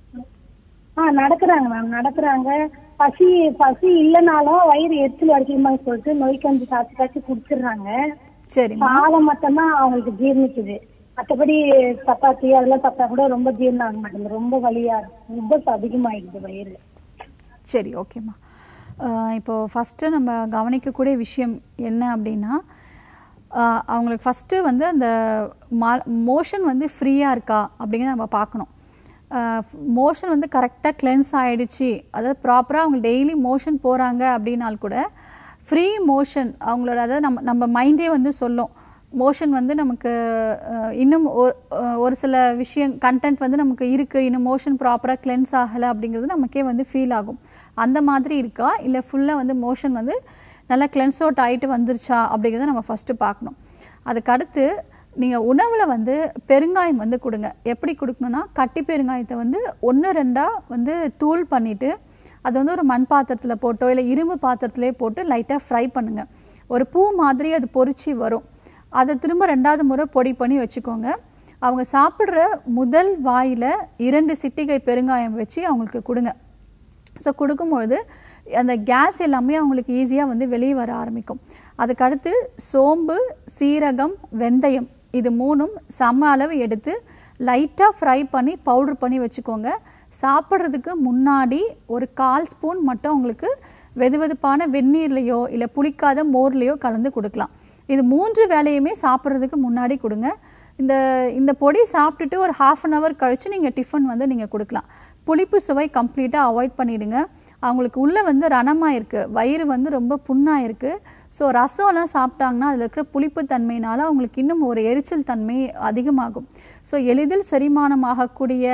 ஆ நடக்கிறாங்க மேம் நடக்கிறாங்க பசி பசி இல்லைனாலும் வயிறு எரிச்சல் அடிக்குமான்னு சொல்லிட்டு நோய் கஞ்சி காய்ச்சி காய்ச்சி குடிச்சிடுறாங்க சரிம்மா சாதம் மட்டும்தான் அவங்களுக்கு ஜீர்ணிக்குது மற்றபடி சப்பாத்தி அதெல்லாம் சாப்பிட்டா கூட ரொம்ப ஜீரணம் ஆக மாட்டேங்குது ரொம்ப வலியா இருக்கு உபஸ் அதிகமாயிடுது வயிறு சரி ஓகேம்மா அஹ் இப்போ ஃபஸ்ட்டு நம்ம கவனிக்கக்கூடிய விஷயம் என்ன அப்படின்னா அஹ் அவங்களுக்கு ஃபஸ்ட்டு வந்து அந்த மா மோஷன் வந்து ஃப்ரீயாக இருக்கா அப்படிங்கிறத நம்ம பார்க்கணும் மோஷன் வந்து கரெக்டாக கிளென்ஸ் ஆயிடுச்சு அதாவது ப்ராப்பராக அவங்க டெய்லி மோஷன் போகிறாங்க அப்படின்னால் கூட ஃப்ரீ மோஷன் அவங்களோட அதாவது நம்ம நம்ம மைண்டே வந்து சொல்லும் மோஷன் வந்து நமக்கு அஹ், இன்னும் ஒரு- அஹ், ஒரு சில விஷயம் கண்டென்ட் வந்து நமக்கு இருக்குது இன்னும் மோஷன் ப்ராப்பராக கிளென்ஸ் ஆகலை அப்படிங்கிறது நமக்கே வந்து ஃபீல் ஆகும் அந்த மாதிரி இருக்கா இல்லை ஃபுல்லாக வந்து மோஷன் வந்து நல்லா கிளென்ஸ் அவுட் ஆகிட்டு வந்துருச்சா அப்படிங்கிறத நம்ம ஃபஸ்ட்டு பார்க்கணும் அதுக்கடுத்து நீங்கள் உணவில் வந்து பெருங்காயம் வந்து கொடுங்க எப்படி கொடுக்கணும்னா கட்டி பெருங்காயத்தை வந்து ஒன்று ரெண்டாக வந்து தூள் பண்ணிவிட்டு அது வந்து ஒரு மண் பாத்திரத்தில் போட்டோ இல்லை இரும்பு பாத்திரத்திலே போட்டு லைட்டாக ஃப்ரை பண்ணுங்கள் ஒரு பூ மாதிரி அது பொரிச்சு வரும் அதை திரும்ப ரெண்டாவது முறை பொடி பண்ணி வச்சுக்கோங்க அவங்க சாப்பிட்ற முதல் வாயில் இரண்டு சிட்டிகை பெருங்காயம் வச்சு அவங்களுக்கு கொடுங்க ஸோ கொடுக்கும்பொழுது அந்த கேஸ் எல்லாமே அவங்களுக்கு ஈஸியாக வந்து வெளியே வர ஆரம்பிக்கும் அதுக்கடுத்து சோம்பு சீரகம் வெந்தயம் இது மூணும் சம அளவு எடுத்து லைட்டாக ஃப்ரை பண்ணி பவுடர் பண்ணி வச்சுக்கோங்க சாப்பிட்றதுக்கு முன்னாடி ஒரு கால் ஸ்பூன் மட்டும் உங்களுக்கு வெதுவெதுப்பான வெந்நீர்லையோ இல்லை புளிக்காத மோர்லேயோ கலந்து கொடுக்கலாம் இது மூன்று வேலையுமே சாப்பிட்றதுக்கு முன்னாடி கொடுங்க இந்த இந்த பொடி சாப்பிட்டுட்டு ஒரு ஹாஃப் அன் ஹவர் கழித்து நீங்கள் டிஃபன் வந்து நீங்கள் கொடுக்கலாம் புளிப்பு சுவை கம்ப்ளீட்டாக அவாய்ட் பண்ணிடுங்க அவங்களுக்கு உள்ளே வந்து ரணமாக இருக்குது வயிறு வந்து ரொம்ப புண்ணாக இருக்குது ஸோ ரசம்லாம் சாப்பிட்டாங்கன்னா அதில் இருக்கிற புளிப்பு தன்மையினால அவங்களுக்கு இன்னும் ஒரு எரிச்சல் தன்மை அதிகமாகும் ஸோ எளிதில் செரிமானமாகக்கூடிய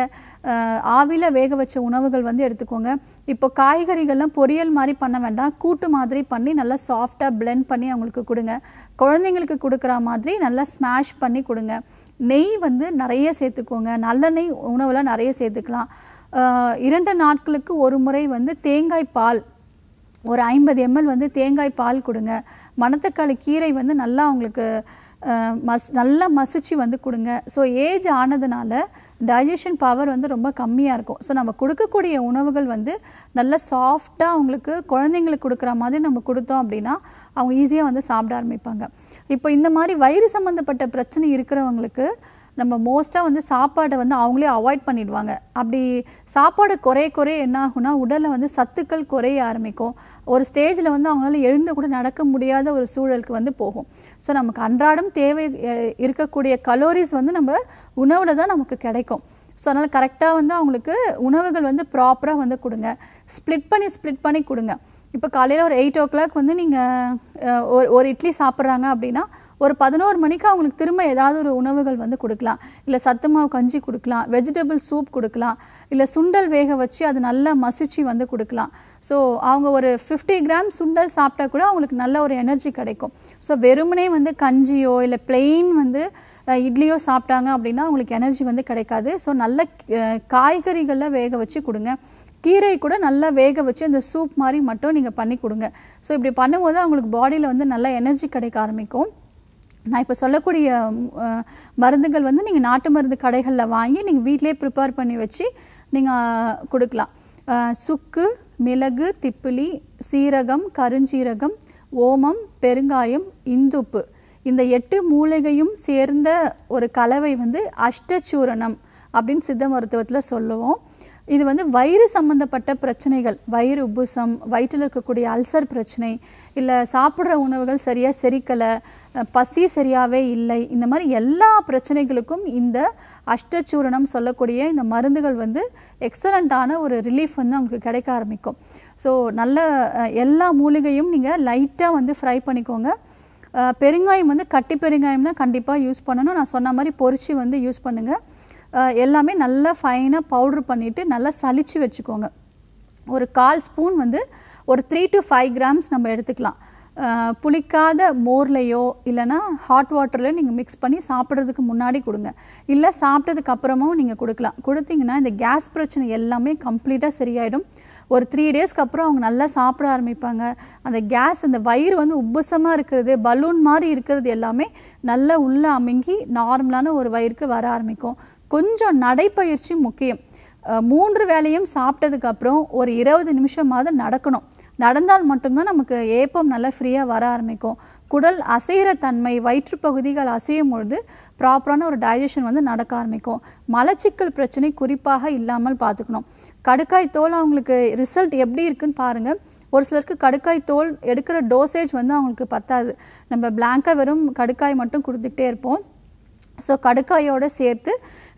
ஆவியில் வேக வச்ச உணவுகள் வந்து எடுத்துக்கோங்க இப்போ காய்கறிகள்லாம் பொரியல் மாதிரி பண்ண வேண்டாம் கூட்டு மாதிரி பண்ணி நல்லா சாஃப்டாக blend பண்ணி அவங்களுக்கு கொடுங்க குழந்தைங்களுக்கு கொடுக்குற மாதிரி நல்லா ஸ்மாஷ் பண்ணி கொடுங்க நெய் வந்து நிறைய சேர்த்துக்கோங்க நல்லெண்ணெய் உணவில் நிறைய சேர்த்துக்கலாம் ஆஹ் இரண்டு நாட்களுக்கு ஒரு முறை வந்து தேங்காய் பால் ஒரு ஐம்பது எம்எல் வந்து தேங்காய் பால் கொடுங்க மணத்தக்காளி கீரை வந்து நல்லா அவங்களுக்கு அஹ், மஸ் நல்லா மசிச்சு வந்து கொடுங்க ஸோ ஏஜ் ஆனதுனால டைஜஷன் பவர் வந்து ரொம்ப கம்மியாக இருக்கும் ஸோ நம்ம கொடுக்கக்கூடிய உணவுகள் வந்து நல்லா சாஃப்டாக அவங்களுக்கு குழந்தைங்களுக்கு கொடுக்குற மாதிரி நம்ம கொடுத்தோம் அப்படின்னா அவங்க ஈஸியாக வந்து சாப்பிட ஆரம்பிப்பாங்க இப்போ இந்த மாதிரி வயிறு சம்மந்தப்பட்ட பிரச்சனை இருக்கிறவங்களுக்கு நம்ம மோஸ்ட்டாக வந்து சாப்பாடை வந்து அவங்களே அவாய்ட் பண்ணிடுவாங்க அப்படி சாப்பாடு குறைய குறைய என்ன ஆகும்னா உடலில் வந்து சத்துக்கள் குறைய ஆரம்பிக்கும் ஒரு ஸ்டேஜில் வந்து அவங்களால எழுந்து கூட நடக்க முடியாத ஒரு சூழலுக்கு வந்து போகும் ஸோ நமக்கு அன்றாடம் தேவை அஹ், இருக்கக்கூடிய கலோரிஸ் வந்து நம்ம உணவில் தான் நமக்கு கிடைக்கும் ஸோ அதனால் கரெக்டாக வந்து அவங்களுக்கு உணவுகள் வந்து ப்ராப்பராக வந்து கொடுங்க ஸ்ப்ளிட் பண்ணி ஸ்ப்ளிட் பண்ணி கொடுங்க இப்போ காலையில் ஒரு எயிட் ஓ கிளாக் வந்து நீங்கள் ஒரு ஒரு இட்லி சாப்பிட்றாங்க அப்படின்னா ஒரு பதினோரு மணிக்கு அவங்களுக்கு திரும்ப ஏதாவது ஒரு உணவுகள் வந்து கொடுக்கலாம் இல்லை சத்து மாவு கஞ்சி கொடுக்கலாம் வெஜிடபிள் சூப் கொடுக்கலாம் இல்லை சுண்டல் வேக வச்சு அது நல்லா மசிச்சு வந்து கொடுக்கலாம் ஸோ அவங்க ஒரு ஃபிஃப்டி கிராம் சுண்டல் சாப்பிட்டா கூட அவங்களுக்கு நல்ல ஒரு எனர்ஜி கிடைக்கும் ஸோ வெறுமனே வந்து கஞ்சியோ இல்லை plain வந்து அஹ், இட்லியோ சாப்பிட்டாங்க அப்படின்னா அவங்களுக்கு எனர்ஜி வந்து கிடைக்காது ஸோ நல்ல அஹ், காய்கறிகளில் வேக வச்சு கொடுங்க கீரை கூட நல்லா வேக வச்சு அந்த சூப் மாதிரி மட்டும் நீங்கள் பண்ணி கொடுங்க ஸோ இப்படி பண்ணும்போது அவங்களுக்கு பாடியில் வந்து நல்ல எனர்ஜி கிடைக்க ஆரம்பிக்கும் நான் இப்போ சொல்லக்கூடிய ம், அஹ், மருந்துகள் வந்து நீங்கள் நாட்டு மருந்து கடைகளில் வாங்கி நீங்கள் வீட்டிலே ப்ரிப்பேர் பண்ணி வச்சு நீங்கள் கொடுக்கலாம் அஹ், சுக்கு மிளகு திப்பிலி சீரகம் கருஞ்சீரகம் ஓமம் பெருங்காயம் இந்துப்பு இந்த எட்டு மூலிகையும் சேர்ந்த ஒரு கலவை வந்து அஷ்டச்சூரணம் அப்படின்னு சித்த மருத்துவத்தில் சொல்லுவோம் இது வந்து வயிறு சம்பந்தப்பட்ட பிரச்சனைகள் வயிறு உப்புசம் வயிற்றில் இருக்கக்கூடிய அல்சர் பிரச்சனை இல்லை சாப்பிட்ற உணவுகள் சரியாக செரிக்கலை அஹ் பசி சரியாகவே இல்லை இந்த மாதிரி எல்லா பிரச்சனைகளுக்கும் இந்த அஷ்டச்சூரணம் சொல்லக்கூடிய இந்த மருந்துகள் வந்து எக்ஸலண்ட்டான ஒரு ரிலீஃப் வந்து அவங்களுக்கு கிடைக்க ஆரம்பிக்கும் ஸோ நல்ல அஹ், எல்லா மூலிகையும் நீங்கள் லைட்டாக வந்து ஃப்ரை பண்ணிக்கோங்க அஹ், பெருங்காயம் வந்து கட்டி பெருங்காயம் தான் கண்டிப்பாக யூஸ் பண்ணணும் நான் சொன்ன மாதிரி பொரிச்சு வந்து யூஸ் பண்ணுங்கள் அஹ், எல்லாமே நல்லா ஃபைனாக பவுட்ரு பண்ணிவிட்டு நல்லா சலிச்சு வச்சுக்கோங்க ஒரு கால் ஸ்பூன் வந்து ஒரு த்ரீ டு ஃபைவ் கிராம்ஸ் நம்ம எடுத்துக்கலாம் அஹ், புளிக்காத மோர்லையோ இல்லைன்னா ஹாட் வாட்டர்லையோ நீங்கள் மிக்ஸ் பண்ணி சாப்பிட்றதுக்கு முன்னாடி கொடுங்க இல்லை சாப்பிட்டதுக்கு அப்புறமும் நீங்கள் கொடுக்கலாம் கொடுத்தீங்கன்னா இந்த கேஸ் பிரச்சனை எல்லாமே கம்ப்ளீட்டாக சரியாயிடும் ஒரு த்ரீ டேஸ்க்கு அப்புறம் அவங்க நல்லா சாப்பிட ஆரம்பிப்பாங்க அந்த கேஸ் அந்த வயிறு வந்து உப்புசமாக இருக்கிறது பலூன் மாதிரி இருக்கிறது எல்லாமே நல்லா உள்ளே அமுங்கி நார்மலான ஒரு வயிறுக்கு வர ஆரம்பிக்கும் கொஞ்சம் நடைப்பயிற்சி முக்கியம் அஹ் மூன்று வேளையும் சாப்பிட்டதுக்கு அப்புறம் ஒரு இருபது நிமிஷமாவது நடக்கணும் நடந்தால் மட்டும்தான் நமக்கு ஏப்பம் நல்லா ஃப்ரீயாக வர ஆரம்பிக்கும் குடல் அசைகிற தன்மை வயிற்றுப்பகுதிகள் அசையும் பொழுது ப்ராப்பரான ஒரு டைஜஷன் வந்து நடக்க ஆரம்பிக்கும் மலச்சிக்கல் பிரச்சனை குறிப்பாக இல்லாமல் பார்த்துக்கணும் கடுக்காய் தோல் அவங்களுக்கு ரிசல்ட் எப்படி இருக்குன்னு பாருங்கள் ஒரு சிலருக்கு கடுக்காய் தோல் எடுக்கிற டோசேஜ் வந்து அவங்களுக்கு பத்தாது நம்ம பிளாங்காக வெறும் கடுக்காய் மட்டும் கொடுத்துக்கிட்டே இருப்போம் ஸோ கடுக்காயோடு சேர்த்து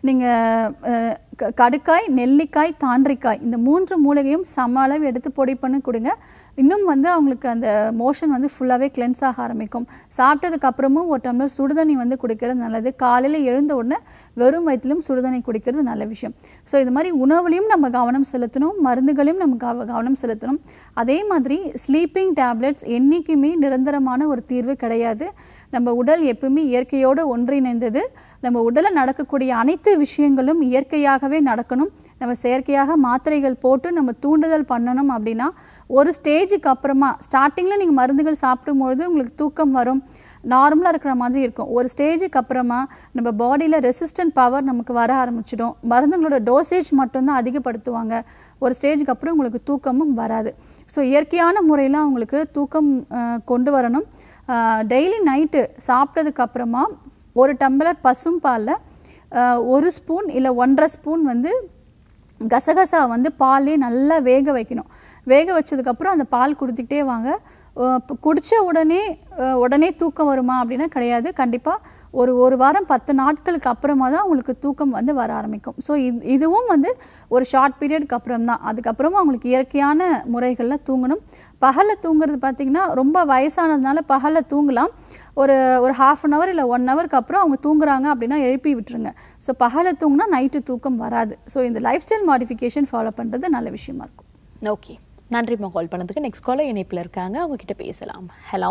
நீங்கள் கடுக்காய் நெல்லிக்காய் தாண்டிக்காய் இந்த மூன்று மூலிகையும் சம அளவு எடுத்து பொடி பண்ணி கொடுங்க இன்னும் வந்து அவங்களுக்கு அந்த மோஷன் வந்து ஃபுல்லாகவே கிளென்ஸ் ஆக ஆரம்பிக்கும் சாப்பிட்டதுக்கு அப்புறமும் ஒரு டம்ளர் சுடுதண்ணி வந்து குடிக்கிறது நல்லது காலையில் எழுந்த உடனே வெறும் வயிற்றிலும் சுடுதண்ணி குடிக்கிறது நல்ல விஷயம் ஸோ இது மாதிரி உணவுலையும் நம்ம கவனம் செலுத்தணும் மருந்துகளையும் நம்ம கவ கவனம் செலுத்தணும் அதே மாதிரி ஸ்லீப்பிங் டேப்லெட்ஸ் என்றைக்குமே நிரந்தரமான ஒரு தீர்வு கிடையாது நம்ம உடல் எப்பவுமே இயற்கையோடு ஒன்றிணைந்தது நம்ம உடலில் நடக்கக்கூடிய அனைத்து விஷயங்களும் இயற்கையாகவே நடக்கணும் நம்ம செயற்கையாக மாத்திரைகள் போட்டு நம்ம தூண்டுதல் பண்ணணும் அப்படின்னா ஒரு ஸ்டேஜுக்கு அப்புறமா ஸ்டார்டிங்கில் நீங்கள் மருந்துகள் சாப்பிடும்பொழுது உங்களுக்கு தூக்கம் வரும் நார்மலாக இருக்கிற மாதிரி இருக்கும் ஒரு ஸ்டேஜுக்கு அப்புறமா நம்ம பாடியில் ரெசிஸ்டன்ட் பவர் நமக்கு வர ஆரம்பிச்சிடும் மருந்துங்களோட டோசேஜ் மட்டும்தான் அதிகப்படுத்துவாங்க ஒரு ஸ்டேஜுக்கு அப்புறம் உங்களுக்கு தூக்கமும் வராது ஸோ இயற்கையான முறையில் அவங்களுக்கு தூக்கம் அஹ், கொண்டு வரணும் டெய்லி நைட்டு சாப்பிட்டதுக்கு அப்புறமா ஒரு டம்ளர் பசும் பாலில் ஒரு ஸ்பூன் இல்லை ஒன்றரை ஸ்பூன் வந்து கசகசா வந்து பால்லே நல்லா வேக வைக்கணும் வேக வச்சதுக்கப்புறம் அந்த பால் கொடுத்துக்கிட்டே வாங்க அஹ் இப்ப குடிச்ச உடனே அஹ் உடனே தூக்கம் வருமா அப்படின்னா கிடையாது கண்டிப்பாக ஒரு ஒரு வாரம் பத்து நாட்களுக்கு அப்புறமா தான் உங்களுக்கு தூக்கம் வந்து வர ஆரம்பிக்கும் ஸோ இது இதுவும் வந்து ஒரு ஷார்ட் பீரியடுக்கு அப்புறம் தான் அதுக்கப்புறமா அவங்களுக்கு இயற்கையான முறைகளில் தூங்கணும் பகலில் தூங்குறது பார்த்திங்கன்னா ரொம்ப வயசானதுனால பகலில் தூங்கலாம் ஒரு ஒரு ஹாஃப் அன் ஹவர் இல்லை ஒன் ஹவருக்கு அப்புறம் அவங்க தூங்குறாங்க அப்படின்னா எழுப்பி விட்டுருங்க ஸோ பகலில் தூங்கினா நைட்டு தூக்கம் வராது ஸோ இந்த லைஃப் ஸ்டைல் மாடிஃபிகேஷன் ஃபாலோ பண்ணுறது நல்ல விஷயமா இருக்கும் ஓகே நன்றிம்மா கால் பண்ணதுக்கு நெக்ஸ்ட் காலர் இணைப்பில் இருக்காங்க அவங்க கிட்ட பேசலாம் ஹலோ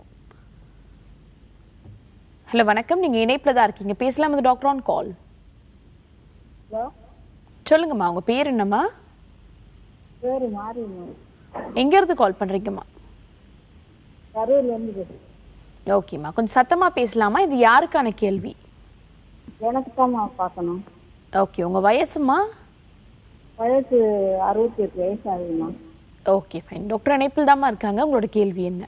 ஹலோ வணக்கம் நீங்க இணைப்பில் தான் இருக்கீங்க பேசலாம் இது டாக்டர் ஆன் கால் சொல்லுங்கம்மா உங்க பேர் என்னம்மா பேரு மாறினு எங்க இருந்து கால் பண்றீங்கம்மா கரூர்ல இருந்து பேசுறேன். ஓகேம்மா கொஞ்சம் சத்தமா பேசலாமா இது யாருக்கான கேள்வி எனக்கு தாம்மா பார்க்கணும் ஓகே உங்க வயசுமா வயசு அறுபத்தி எட்டு வயசு ஆகுதுமா ஓகே ஃபைன் டாக்டர் இணைப்பில் தாம்மா இருக்காங்க உங்களோட கேள்வி என்ன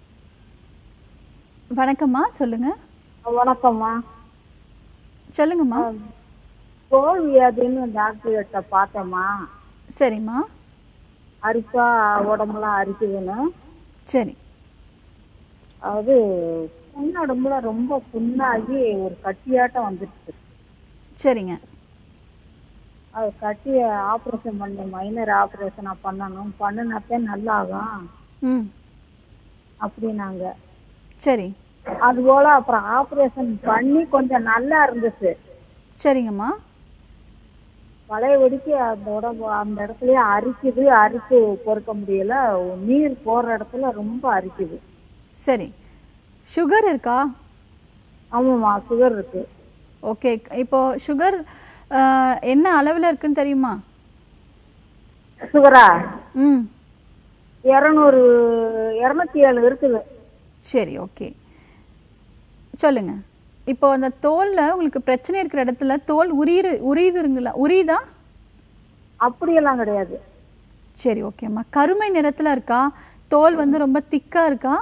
வணக்கம்மா சொல்லுங்கள் வணக்கம்மா சொல்லுங்கம்மா தோல் வியாதின்னு டாக்டர் கிட்ட பார்த்தேம்மா சரிம்மா அரிப்பா உடம்புலாம் அரிக்குதுன்னு சரி அது புண்ணு உடம்புல ரொம்ப புண்ணாகி ஒரு கட்டியாட்டம் வந்துருச்சு சரிங்க அது கட்டி ஆப்ரேஷன் பண்ணி மைனர் ஆப்ரேஷனா பண்ணணும் பண்ணினாத்தே நல்லாகும் ம் அப்படின்னாங்க சரி அது போல அப்புறம் ஆப்ரேஷன் பண்ணி கொஞ்சம் நல்லா இருந்துச்சு சரிங்கம்மா பழையபடிக்கு அந்த உடம்பு அந்த இடத்துலயே அரிக்குது அரிப்பு பொறுக்க முடியல நீர் போற இடத்துல ரொம்ப அரிக்குது சரி சுகர் இருக்கா ஆமாம்மா சுகர் இருக்கு ஓகே இப்போ சுகர் என்ன அளவில் இருக்குன்னு தெரியுமா சுகரா ம் இரநூறு இரநூத்தி ஏழு இருக்குது சரி ஓகே சொல்லுங்க இப்போ அந்த தோலில் உங்களுக்கு பிரச்சனை இருக்கிற இடத்துல தோல் உரியுது உரியுதுங்களா உரியுதா அப்படியெல்லாம் கிடையாது சரி ஓகேம்மா கருமை நிறத்தில் இருக்கா தோல் வந்து ரொம்ப திக்காக இருக்கா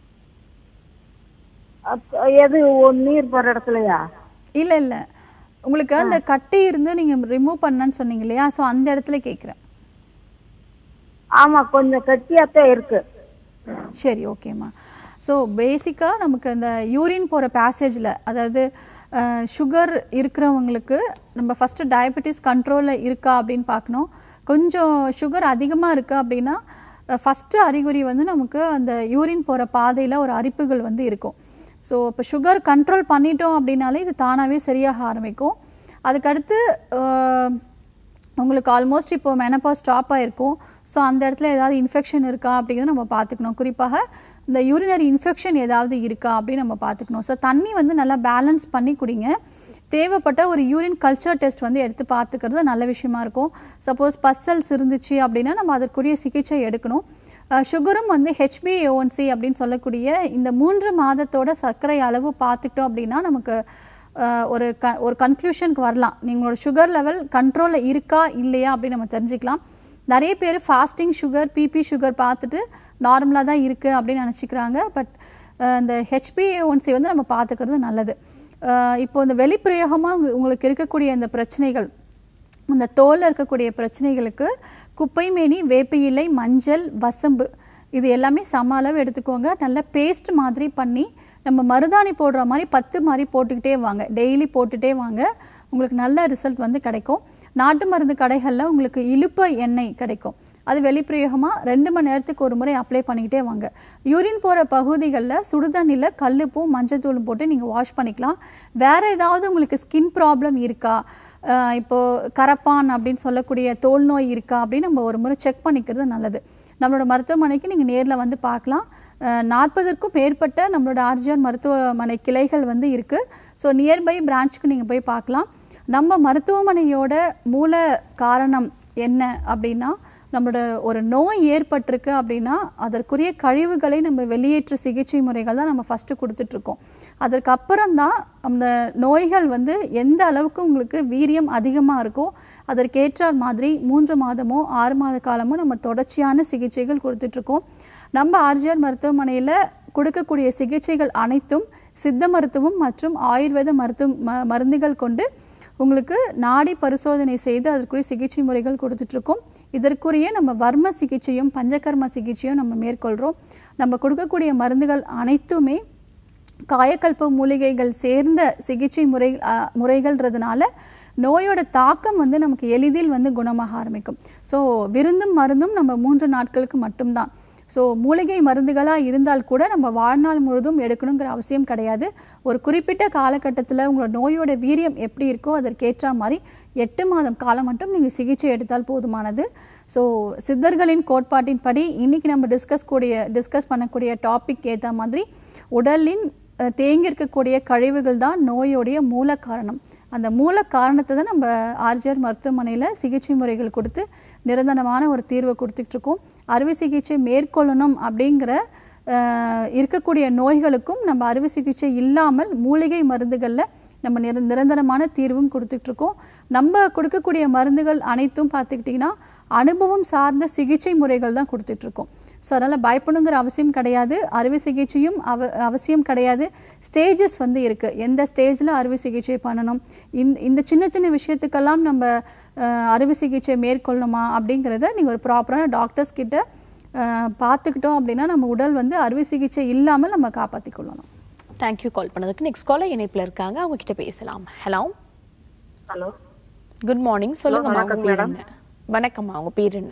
அப்- எது ஒ- நீர் போற இடத்துலயா இல்லை இல்லை உங்களுக்கு அந்த கட்டி இருந்து நீங்கள் ரிமூவ் பண்ணன்னு சொன்னீங்க இல்லையா ஸோ அந்த இடத்துல கேட்குறேன் ஆமா கொஞ்சம் கட்டியாத்தான் இருக்கு சரி ஓகேம்மா ஸோ பேசிக்காக நமக்கு அந்த யூரின் போகிற பேசேஜில் அதாவது சுகர் இருக்கிறவங்களுக்கு நம்ம ஃபஸ்ட்டு டயபெட்டிஸ் கண்ட்ரோலில் இருக்கா அப்படின்னு பார்க்கணும் கொஞ்சம் சுகர் அதிகமாக இருக்கு அப்படின்னா ஃபஸ்ட்டு அறிகுறி வந்து நமக்கு அந்த யூரின் போகிற பாதையில் ஒரு அரிப்புகள் வந்து இருக்கும் ஸோ இப்போ சுகர் கண்ட்ரோல் பண்ணிட்டோம் அப்படின்னாலே இது தானாகவே சரியாக ஆரம்பிக்கும் அதுக்கடுத்து அஹ், உங்களுக்கு ஆல்மோஸ்ட் இப்போ மெனப்பாஸ் ஸ்டாப் ஆயிருக்கும் ஸோ அந்த இடத்துல ஏதாவது இன்ஃபெக்ஷன் இருக்கா அப்படிங்கிறத நம்ம பார்த்துக்கணும் குறிப்பாக இந்த யூரினரி இன்ஃபெக்ஷன் ஏதாவது இருக்கா அப்படின்னு நம்ம பார்த்துக்கணும் ஸோ தண்ணி வந்து நல்லா பேலன்ஸ் பண்ணி குடிங்க தேவைப்பட்ட ஒரு யூரின் கல்ச்சர் டெஸ்ட் வந்து எடுத்து பார்த்துக்கிறது நல்ல விஷயமா இருக்கும் சப்போஸ் பஸ்ஸல்ஸ் இருந்துச்சு அப்படின்னா நம்ம அதற்குரிய சிகிச்சை எடுக்கணும் சுகரும் வந்து ஹெச்பிஏஒன்சி அப்படின்னு சொல்லக்கூடிய இந்த மூன்று மாதத்தோட சர்க்கரை அளவு பார்த்துக்கிட்டோம் அப்படின்னா நமக்கு அஹ், ஒரு க ஒரு கன்க்ளூஷனுக்கு வரலாம் நீங்களோட சுகர் லெவல் கண்ட்ரோலில் இருக்கா இல்லையா அப்படின்னு நம்ம தெரிஞ்சுக்கலாம் நிறைய பேர் ஃபாஸ்டிங் சுகர் பிபி சுகர் பார்த்துட்டு நார்மலாக தான் இருக்குது அப்படின்னு நினச்சிக்கிறாங்க பட் இந்த ஹெச்பிஏஒன்சி வந்து நம்ம பார்த்துக்கிறது நல்லது அஹ், இப்போ இந்த வெளிப்பிரயோகமாக உங்களுக்கு இருக்கக்கூடிய இந்த பிரச்சனைகள் அந்த தோலில் இருக்கக்கூடிய பிரச்சனைகளுக்கு குப்பைமேனி வேப்ப இலை மஞ்சள் வசம்பு இது எல்லாமே சம அளவு எடுத்துக்கோங்க நல்ல பேஸ்ட் மாதிரி பண்ணி நம்ம மருதாணி போடுற மாதிரி பத்து மாதிரி போட்டுக்கிட்டே வாங்க டெய்லி போட்டுட்டே வாங்க உங்களுக்கு நல்ல ரிசல்ட் வந்து கிடைக்கும் நாட்டு மருந்து கடைகளில் உங்களுக்கு இழுப்ப எண்ணெய் கிடைக்கும் அது வெளிப்பிரயோகமாக ரெண்டு மணி நேரத்துக்கு ஒரு முறை அப்ளை பண்ணிக்கிட்டே வாங்க யூரின் போகிற பகுதிகளில் சுடுதண்ணியில் கல்லுப்பும் மஞ்சத்தூளும் போட்டு நீங்கள் வாஷ் பண்ணிக்கலாம் வேறு ஏதாவது உங்களுக்கு ஸ்கின் ப்ராப்ளம் இருக்கா அஹ் இப்போ கரப்பான் அப்படின்னு சொல்லக்கூடிய தோல் நோய் இருக்கா அப்படின்னு நம்ம ஒரு முறை செக் பண்ணிக்கிறது நல்லது நம்மளோட மருத்துவமனைக்கு நீங்கள் நேரில் வந்து பார்க்கலாம் நாற்பதற்கும் மேற்பட்ட நம்மளோட ஆர்ஜிஆர் மருத்துவமனை கிளைகள் வந்து இருக்குது ஸோ நியர்பை பிரான்ச்சுக்கு நீங்கள் போய் பார்க்கலாம் நம்ம மருத்துவமனையோட மூல காரணம் என்ன அப்படின்னா நம்மளோட ஒரு நோய் ஏற்பட்டிருக்கு அப்படின்னா அதற்குரிய கழிவுகளை நம்ம வெளியேற்ற சிகிச்சை முறைகள் தான் நம்ம ஃபஸ்ட்டு கொடுத்துட்ருக்கோம் அதற்கப்புறம் தான் அந்த நோய்கள் வந்து எந்த அளவுக்கு உங்களுக்கு வீரியம் அதிகமாக இருக்கோ அதற்கேற்றார் மாதிரி மூன்று மாதமோ ஆறு மாத காலமோ நம்ம தொடர்ச்சியான சிகிச்சைகள் கொடுத்துட்ருக்கோம் நம்ம ஆர்ஜிஆர் மருத்துவமனையில் கொடுக்கக்கூடிய சிகிச்சைகள் அனைத்தும் சித்த மருத்துவம் மற்றும் ஆயுர்வேத மருத்துவ ம மருந்துகள் கொண்டு உங்களுக்கு நாடி பரிசோதனை செய்து அதற்குரிய சிகிச்சை முறைகள் கொடுத்துட்ருக்கோம் இதற்குரிய நம்ம வர்ம சிகிச்சையும் பஞ்சகர்ம சிகிச்சையும் நம்ம மேற்கொள்கிறோம் நம்ம கொடுக்கக்கூடிய மருந்துகள் அனைத்துமே காயக்கல்ப மூலிகைகள் சேர்ந்த சிகிச்சை முறை அ, முறைகள்ன்றதுனால நோயோட தாக்கம் வந்து நமக்கு எளிதில் வந்து குணமாக ஆரம்பிக்கும் ஸோ விருந்தும் மருந்தும் நம்ம மூன்று நாட்களுக்கு மட்டும்தான் ஸோ மூலிகை மருந்துகளாக இருந்தால் கூட நம்ம வாழ்நாள் முழுதும் எடுக்கணுங்கிற அவசியம் கிடையாது ஒரு குறிப்பிட்ட காலகட்டத்தில் உங்களோட நோயோட வீரியம் எப்படி இருக்கோ அதற்கேற்ற மாதிரி எட்டு மாதம் காலம் மட்டும் நீங்கள் சிகிச்சை எடுத்தால் போதுமானது ஸோ சித்தர்களின் கோட்பாட்டின்படி இன்னைக்கு நம்ம டிஸ்கஸ் கூடிய டிஸ்கஸ் பண்ணக்கூடிய டாபிக் ஏற்ற மாதிரி உடலின் அஹ், தேங்கி இருக்கக்கூடிய கழிவுகள் தான் நோயோடைய மூல காரணம் அந்த மூல காரணத்தை தான் நம்ம ஆர்ஜிஆர் மருத்துவமனையில் சிகிச்சை முறைகள் கொடுத்து நிரந்தரமான ஒரு தீர்வை கொடுத்துட்டு இருக்கோம் அறுவை சிகிச்சை மேற்கொள்ளணும் அப்படிங்கிற அஹ், இருக்கக்கூடிய நோய்களுக்கும் நம்ம அறுவை சிகிச்சை இல்லாமல் மூலிகை மருந்துகளில் நம்ம நிர நிரந்தரமான தீர்வும் கொடுத்துட்ருக்கோம் நம்ம கொடுக்கக்கூடிய மருந்துகள் அனைத்தும் பார்த்துக்கிட்டிங்கன்னா அனுபவம் சார்ந்த சிகிச்சை முறைகள் தான் கொடுத்துட்ருக்கோம் ஸோ அதனால் பயப்படணுங்கிற அவசியம் கிடையாது அறுவை சிகிச்சையும் அவ அவசியம் கிடையாது ஸ்டேஜஸ் வந்து இருக்குது எந்த ஸ்டேஜில் அறுவை சிகிச்சை பண்ணணும் இந்த இந்த சின்ன சின்ன விஷயத்துக்கெல்லாம் நம்ம அஹ், அறுவை சிகிச்சை மேற்கொள்ளணுமா அப்படிங்கிறத நீங்கள் ஒரு ப்ராப்பரான டாக்டர்ஸ் கிட்ட அஹ், பார்த்துக்கிட்டோம் அப்படின்னா நம்ம உடல் வந்து அறுவை சிகிச்சை இல்லாமல் நம்ம காப்பாற்றிக் கொள்ளணும் தேங்க்யூ கால் பண்ணதுக்கு நெக்ஸ்ட் காலர் இணைப்பில் இருக்காங்க அவங்க கிட்ட பேசலாம் ஹலோ ஹலோ குட் மார்னிங் சொல்லுங்கம்மா உங்க வணக்கம் பேர் madam. என்ன வணக்கம்மா உங்க பேர் என்ன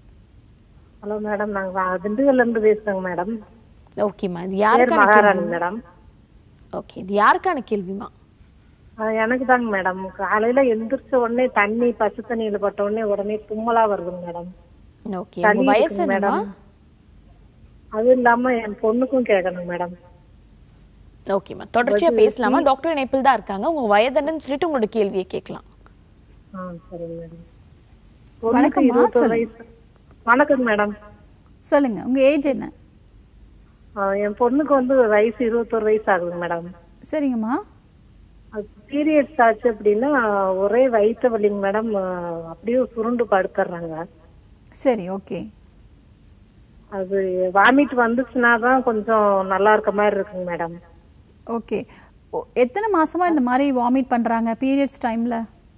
ஹலோ மேடம் நாங்க வா- திண்டுக்கல்ல இருந்து பேசுறோங்க மேடம் ஓகேம்மா இது பேர் யாருக்கான மகாராணி கேள்வி மேடம் ஓகே இது யாருக்கான கேள்விமா ஆஹ் எனக்கு தாங்க மேடம் காலையில எந்திரிச்ச உடனே தண்ணி பச்சை தண்ணியில பட்ட உடனே உடனே தும்மலா வருதுங்க மேடம் ஓகே உங்க தண்ணி வயசு இருக்குங்க என்னம்மா மேடம் அது இல்லாம என் பொண்ணுக்கும் கேட்கணும் மேடம் ஓகேம்மா தொடர்ச்சியா பேசலாமா டாக்டர் இணைப்பில் தான் இருக்காங்க உங்க வயது என்னன்னு சொல்லிட்டு உங்களோட கேள்வியை கேட்கலாம் ஆ சரிங்க மேடம் பொண்ணுக்கு வணக்கம்மா, இருபத்தொரு சொல்லுங்க. வயசு வணக்கங்க மேடம் சொல்லுங்கள் உங்கள் ஏஜ் என்ன ஆஹ் என் பொண்ணுக்கு வந்து வயசு இருபத்தொரு வயசு ஆகுதுங்க மேடம் சரிங்கம்மா பீரியட்ஸ் ஆச்சு அப்படின்னா ஒரே வயிற்று வலிங்க மேடம் அப்படியே சுருண்டு படுத்துறாங்க சரி ஓகே அது வாமிட் வந்துச்சுன்னா தான் கொஞ்சம் நல்லா இருக்க மாதிரி இருக்குங்க மேடம் ஓகே ஓ- எத்தனை மாசமா இந்த மாதிரி வாமிட் பண்றாங்க பீரியட்ஸ் டைம்ல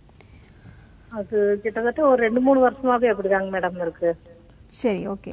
அது கிட்டத்தட்ட ஒரு ரெண்டு மூணு வருஷமாவே அப்படிதாங்க மேடம் இருக்கு சரி ஓகே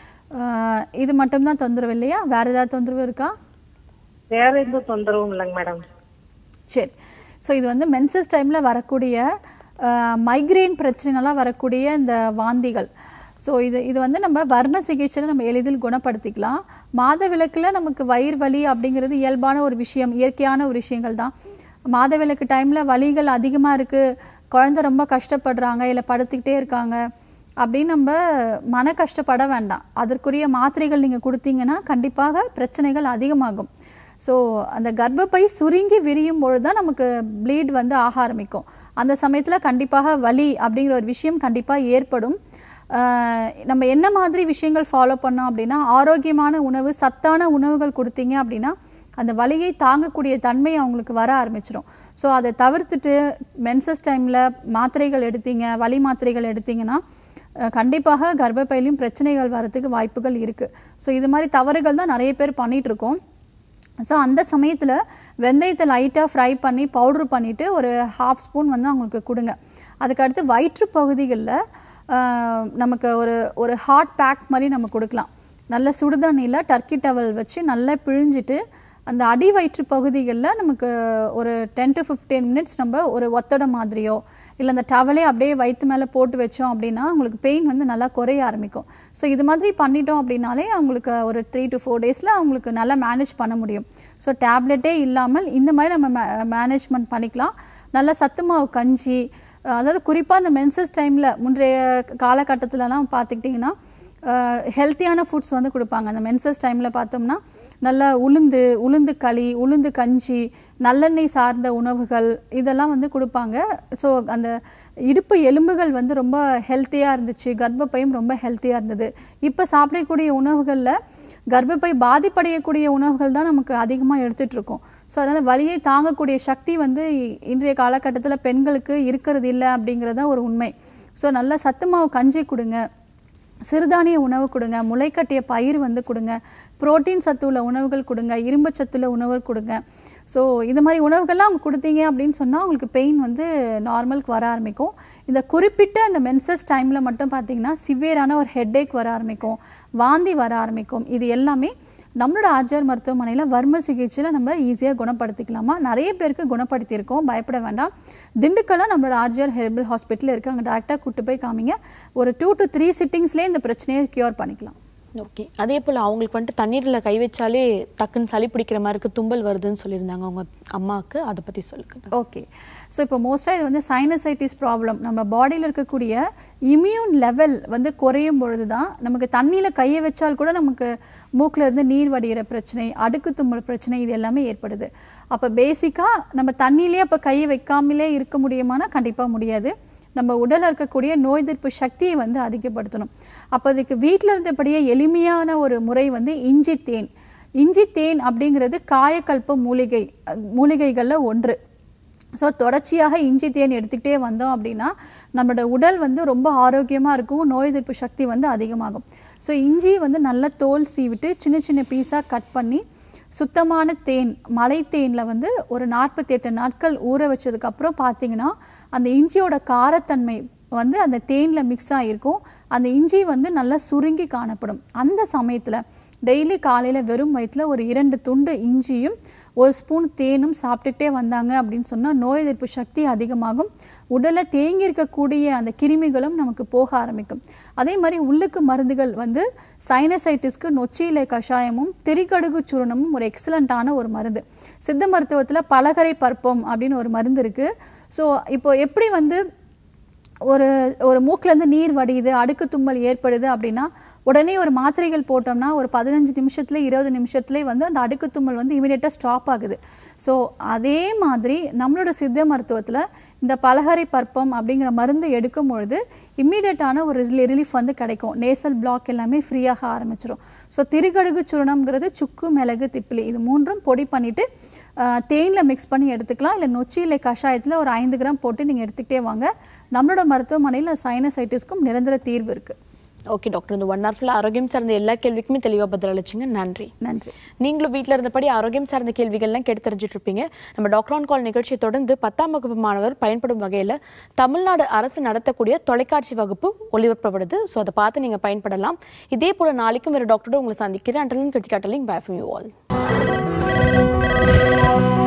இது மட்டும்தான் தொந்தரவு இல்லையா வேற ஏதாவது தொந்தரவு இருக்கா வேற எந்த தொந்தரவும் இல்லைங்க மேடம் சரி ஸோ இது வந்து மென்சஸ் டைமில் வரக்கூடிய மைக்ரெயின் பிரச்சனைலாம் வரக்கூடிய இந்த வாந்திகள் ஸோ இது இது வந்து நம்ம வர்ண சிகிச்சையில் நம்ம எளிதில் குணப்படுத்திக்கலாம் மாதவிலக்கில் நமக்கு வயிறு வலி அப்படிங்கிறது இயல்பான ஒரு விஷயம் இயற்கையான ஒரு விஷயங்கள் தான் மாதவிலக்கு டைமில் வலிகள் அதிகமாக இருக்குது குழந்தை ரொம்ப கஷ்டப்படுறாங்க இல்லை படுத்துக்கிட்டே இருக்காங்க அப்படின்னு நம்ம மன கஷ்டப்பட வேண்டாம் அதற்குரிய மாத்திரைகள் நீங்கள் கொடுத்தீங்கன்னா கண்டிப்பாக பிரச்சனைகள் அதிகமாகும் ஸோ அந்த கர்ப்பப்பை சுருங்கி விரியும் பொழுது தான் நமக்கு ப்ளீட் வந்து ஆக ஆரம்பிக்கும் அந்த சமயத்தில் கண்டிப்பாக வலி அப்படிங்கிற ஒரு விஷயம் கண்டிப்பாக ஏற்படும் ஆஹ் நம்ம என்ன மாதிரி விஷயங்கள் ஃபாலோ பண்ணோம் அப்படின்னா ஆரோக்கியமான உணவு சத்தான உணவுகள் கொடுத்தீங்க அப்படின்னா அந்த வலியை தாங்கக்கூடிய தன்மை அவங்களுக்கு வர ஆரம்பிச்சிடும் ஸோ அதை தவிர்த்துட்டு மென்சஸ் டைமில் மாத்திரைகள் எடுத்தீங்க வலி மாத்திரைகள் எடுத்தீங்கன்னா அஹ் கண்டிப்பாக கர்ப்பப்பையிலையும் பிரச்சனைகள் வரதுக்கு வாய்ப்புகள் இருக்குது ஸோ இது மாதிரி தவறுகள் தான் நிறைய பேர் பண்ணிட்டு இருக்கோம் ஸோ அந்த சமயத்தில் வெந்தயத்தை லைட்டாக ஃப்ரை பண்ணி பவுட்ரு பண்ணிவிட்டு ஒரு ஹாஃப் ஸ்பூன் வந்து அவங்களுக்கு கொடுங்க அதுக்கடுத்து வயிற்று பகுதிகளில் நமக்கு ஒரு ஒரு ஹாட் பேக் மாதிரி நம்ம கொடுக்கலாம் நல்ல சுடுதண்ணியில் டர்க்கி டவல் வச்சு நல்லா பிழிஞ்சிட்டு அந்த அடி வயிற்று பகுதிகளில் நமக்கு ஒரு டென் டு ஃபிஃப்டீன் மினிட்ஸ் நம்ம ஒரு ஒத்தடை மாதிரியோ இல்லை அந்த டவலே அப்படியே வயிற்று மேலே போட்டு வச்சோம் அப்படின்னா அவங்களுக்கு பெயின் வந்து நல்லா குறைய ஆரம்பிக்கும் ஸோ இது மாதிரி பண்ணிட்டோம் அப்படின்னாலே அவங்களுக்கு ஒரு த்ரீ டு ஃபோர் டேஸில் அவங்களுக்கு நல்லா மேனேஜ் பண்ண முடியும் ஸோ டேப்லெட்டே இல்லாமல் இந்த மாதிரி நம்ம மேனேஜ்மெண்ட் பண்ணிக்கலாம் நல்ல சத்து மாவு கஞ்சி அஹ் அதாவது குறிப்பாக இந்த மென்சஸ் டைமில் முன்றைய காலகட்டத்திலலாம் பார்த்துக்கிட்டிங்கன்னா ஹெல்த்தியான ஃபுட்ஸ் வந்து கொடுப்பாங்க அந்த மென்சஸ் டைமில் பார்த்தோம்னா நல்ல உளுந்து உளுந்து களி உளுந்து கஞ்சி நல்லெண்ணெய் சார்ந்த உணவுகள் இதெல்லாம் வந்து கொடுப்பாங்க ஸோ அந்த இடுப்பு எலும்புகள் வந்து ரொம்ப ஹெல்த்தியாக இருந்துச்சு கர்ப்பப்பையும் ரொம்ப ஹெல்த்தியாக இருந்தது இப்போ சாப்பிடக்கூடிய உணவுகளில் கர்ப்பப்பை பாதிப்படையக்கூடிய உணவுகள் தான் நமக்கு அதிகமாக எடுத்துட்டு இருக்கோம் ஸோ அதனால் வலியை தாங்கக்கூடிய சக்தி வந்து இ- இன்றைய காலகட்டத்தில் பெண்களுக்கு இருக்கிறது இல்லை அப்படிங்கிறது தான் ஒரு உண்மை ஸோ நல்ல சத்து மாவு கஞ்சி கொடுங்க சிறுதானிய உணவு கொடுங்க முளைக்கட்டிய பயிர் வந்து கொடுங்க புரோட்டீன் சத்து உள்ள உணவுகள் கொடுங்க இரும்பு சத்துள்ள உணவு கொடுங்க ஸோ இந்த மாதிரி உணவுகள்லாம் அவங்க கொடுத்தீங்க அப்படின்னு சொன்னால் அவங்களுக்கு பெயின் வந்து நார்மலுக்கு வர ஆரம்பிக்கும் இந்த குறிப்பிட்ட அந்த மென்சஸ் டைமில் மட்டும் பார்த்தீங்கன்னா சிவியரான ஒரு ஹெட்டேக் வர ஆரம்பிக்கும் வாந்தி வர ஆரம்பிக்கும் இது எல்லாமே நம்மளோட ஆர்ஜிஆர் மருத்துவமனையில் வர்ம சிகிச்சையில் நம்ம ஈஸியாக குணப்படுத்திக்கலாமா நிறைய பேருக்கு குணப்படுத்தியிருக்கோம் பயப்பட வேண்டாம் திண்டுக்கல்ல நம்மளோட ஆர்ஜிஆர் ஹெர்பல் ஹாஸ்பிட்டல் இருக்குது அங்கே டேரெக்டாக கூட்டு போய் காமிங்க ஒரு டூ டு த்ரீ சிட்டிங்ஸ்லேயே இந்த பிரச்சனையை க்யூர் பண்ணிக்கலாம் ஓகே அதே போல் அவங்களுக்கு வந்துட்டு தண்ணீரில் கை வச்சாலே டக்குன்னு சளி பிடிக்கிற மாதிரி இருக்கு தும்பல் வருதுன்னு சொல்லியிருந்தாங்க அவங்க அம்மாவுக்கு அதை பற்றி சொல்லுங்க ஓகே ஸோ இப்போ மோஸ்ட்டாக இது வந்து சைனசைட்டிஸ் ப்ராப்ளம் நம்ம பாடியில் இருக்கக்கூடிய இம்யூன் லெவல் வந்து குறையும் பொழுது தான் நமக்கு தண்ணியில் கையை வச்சால் கூட நமக்கு மூக்கில் இருந்து நீர் வடிகிற பிரச்சனை அடுக்கு தும்மல் பிரச்சனை இது எல்லாமே ஏற்படுது அப்போ பேசிக்காக நம்ம தண்ணியிலே அப்போ கையை வைக்காமலே இருக்க முடியுமானா கண்டிப்பாக முடியாது நம்ம உடலில் இருக்கக்கூடிய நோய் எதிர்ப்பு சக்தியை வந்து அதிகப்படுத்தணும் அப்போ அதுக்கு வீட்டில் இருந்தபடியே எளிமையான ஒரு முறை வந்து இஞ்சி தேன் இஞ்சி தேன் அப்படிங்கிறது காயக்கல்ப மூலிகை அஹ், மூலிகைகளில் ஒன்று ஸோ தொடர்ச்சியாக இஞ்சி தேன் எடுத்துக்கிட்டே வந்தோம் அப்படின்னா நம்மளோட உடல் வந்து ரொம்ப ஆரோக்கியமாக இருக்கும் நோய் எதிர்ப்பு சக்தி வந்து அதிகமாகும் ஸோ இஞ்சி வந்து நல்ல தோல் சீவிட்டு சின்ன சின்ன பீஸாக கட் பண்ணி சுத்தமான தேன் மலை தேனில் வந்து ஒரு நாற்பத்தெட்டு நாட்கள் ஊற வச்சதுக்கப்புறம் பார்த்தீங்கன்னா அந்த இஞ்சியோட காரத்தன்மை வந்து அந்த தேனில் மிக்ஸ் ஆகிருக்கும் அந்த இஞ்சி வந்து நல்லா சுருங்கி காணப்படும் அந்த சமயத்தில் டெய்லி காலையில் வெறும் வயிற்றில் ஒரு இரண்டு துண்டு இஞ்சியும் ஒரு ஸ்பூன் தேனும் சாப்பிட்டுக்கிட்டே வந்தாங்க அப்படின்னு சொன்னால் நோய் எதிர்ப்பு சக்தி அதிகமாகும் உடலில் தேங்கி இருக்கக்கூடிய அந்த கிருமிகளும் நமக்கு போக ஆரம்பிக்கும் அதே மாதிரி உள்ளுக்கு மருந்துகள் வந்து சைனசைட்டிஸ்க்கு நொச்சியிலை கஷாயமும் திரிகடுகு சூரணமும் ஒரு எக்ஸலண்ட்டான ஒரு மருந்து சித்த மருத்துவத்தில் பலகரை பற்பம் அப்படின்னு ஒரு மருந்து இருக்குது ஸோ இப்போ எப்படி வந்து ஒரு ஒரு மூக்குலேருந்து நீர் வடியுது அடுக்கு தும்மல் ஏற்படுது அப்படின்னா உடனே ஒரு மாத்திரைகள் போட்டோம்னா ஒரு பதினஞ்சு நிமிஷத்துல இருபது நிமிஷத்துலேயே வந்து அந்த அடுக்கு தும்மல் வந்து இமீடியட்டாக ஸ்டாப் ஆகுது ஸோ அதே மாதிரி நம்மளோட சித்த மருத்துவத்தில் இந்த பலகரை பற்பம் அப்படிங்கிற மருந்து எடுக்கும் பொழுது இம்மீடியட்டான ஒரு ரிலீஃப் வந்து கிடைக்கும் நேசல் பிளாக் எல்லாமே ஃப்ரீயாக ஆரம்பிச்சிடும் ஸோ திருகடுகு சூரணம்ங்கிறது சுக்கு மிளகு திப்பிலி இது மூன்றும் பொடி பண்ணிவிட்டு தேனில் மிக்ஸ் பண்ணி எடுத்துக்கலாம் இல்லை நொச்சி இல்லை கஷாயத்தில் ஒரு ஐந்து கிராம் போட்டு நீங்கள் எடுத்துக்கிட்டே வாங்க நம்மளோட மருத்துவமனையில் சைனசைட்டிஸ்க்கும் நிரந்தர தீர்வு இருக்குது ஓகே டாக்டர் இந்த ஒன் ஹவர் ஃபுல்லாக ஆரோக்கியம் சார்ந்த எல்லா கேள்விக்குமே தெளிவாக பதில் அளிச்சிங்க நன்றி நன்றி நீங்களும் வீட்டில் இருந்தபடி ஆரோக்கியம் சார்ந்த கேள்விகள்லாம் கேட்டு தெரிஞ்சுட்டு இருப்பீங்க நம்ம டாக்டர் ஆன் கால் நிகழ்ச்சியை தொடர்ந்து பத்தாம் வகுப்பு மாணவர் பயன்படும் வகையில் தமிழ்நாடு அரசு நடத்தக்கூடிய தொலைக்காட்சி வகுப்பு ஒளிபரப்பப்படுது ஸோ அதை பார்த்து நீங்கள் பயன்படலாம் இதே போல நாளைக்கும் வேறு டாக்டரோட உங்களை சந்திக்கிறேன் அண்டலின் கிருத்திகாட்டலிங் பை ஃப்ரம் யூ ஆல்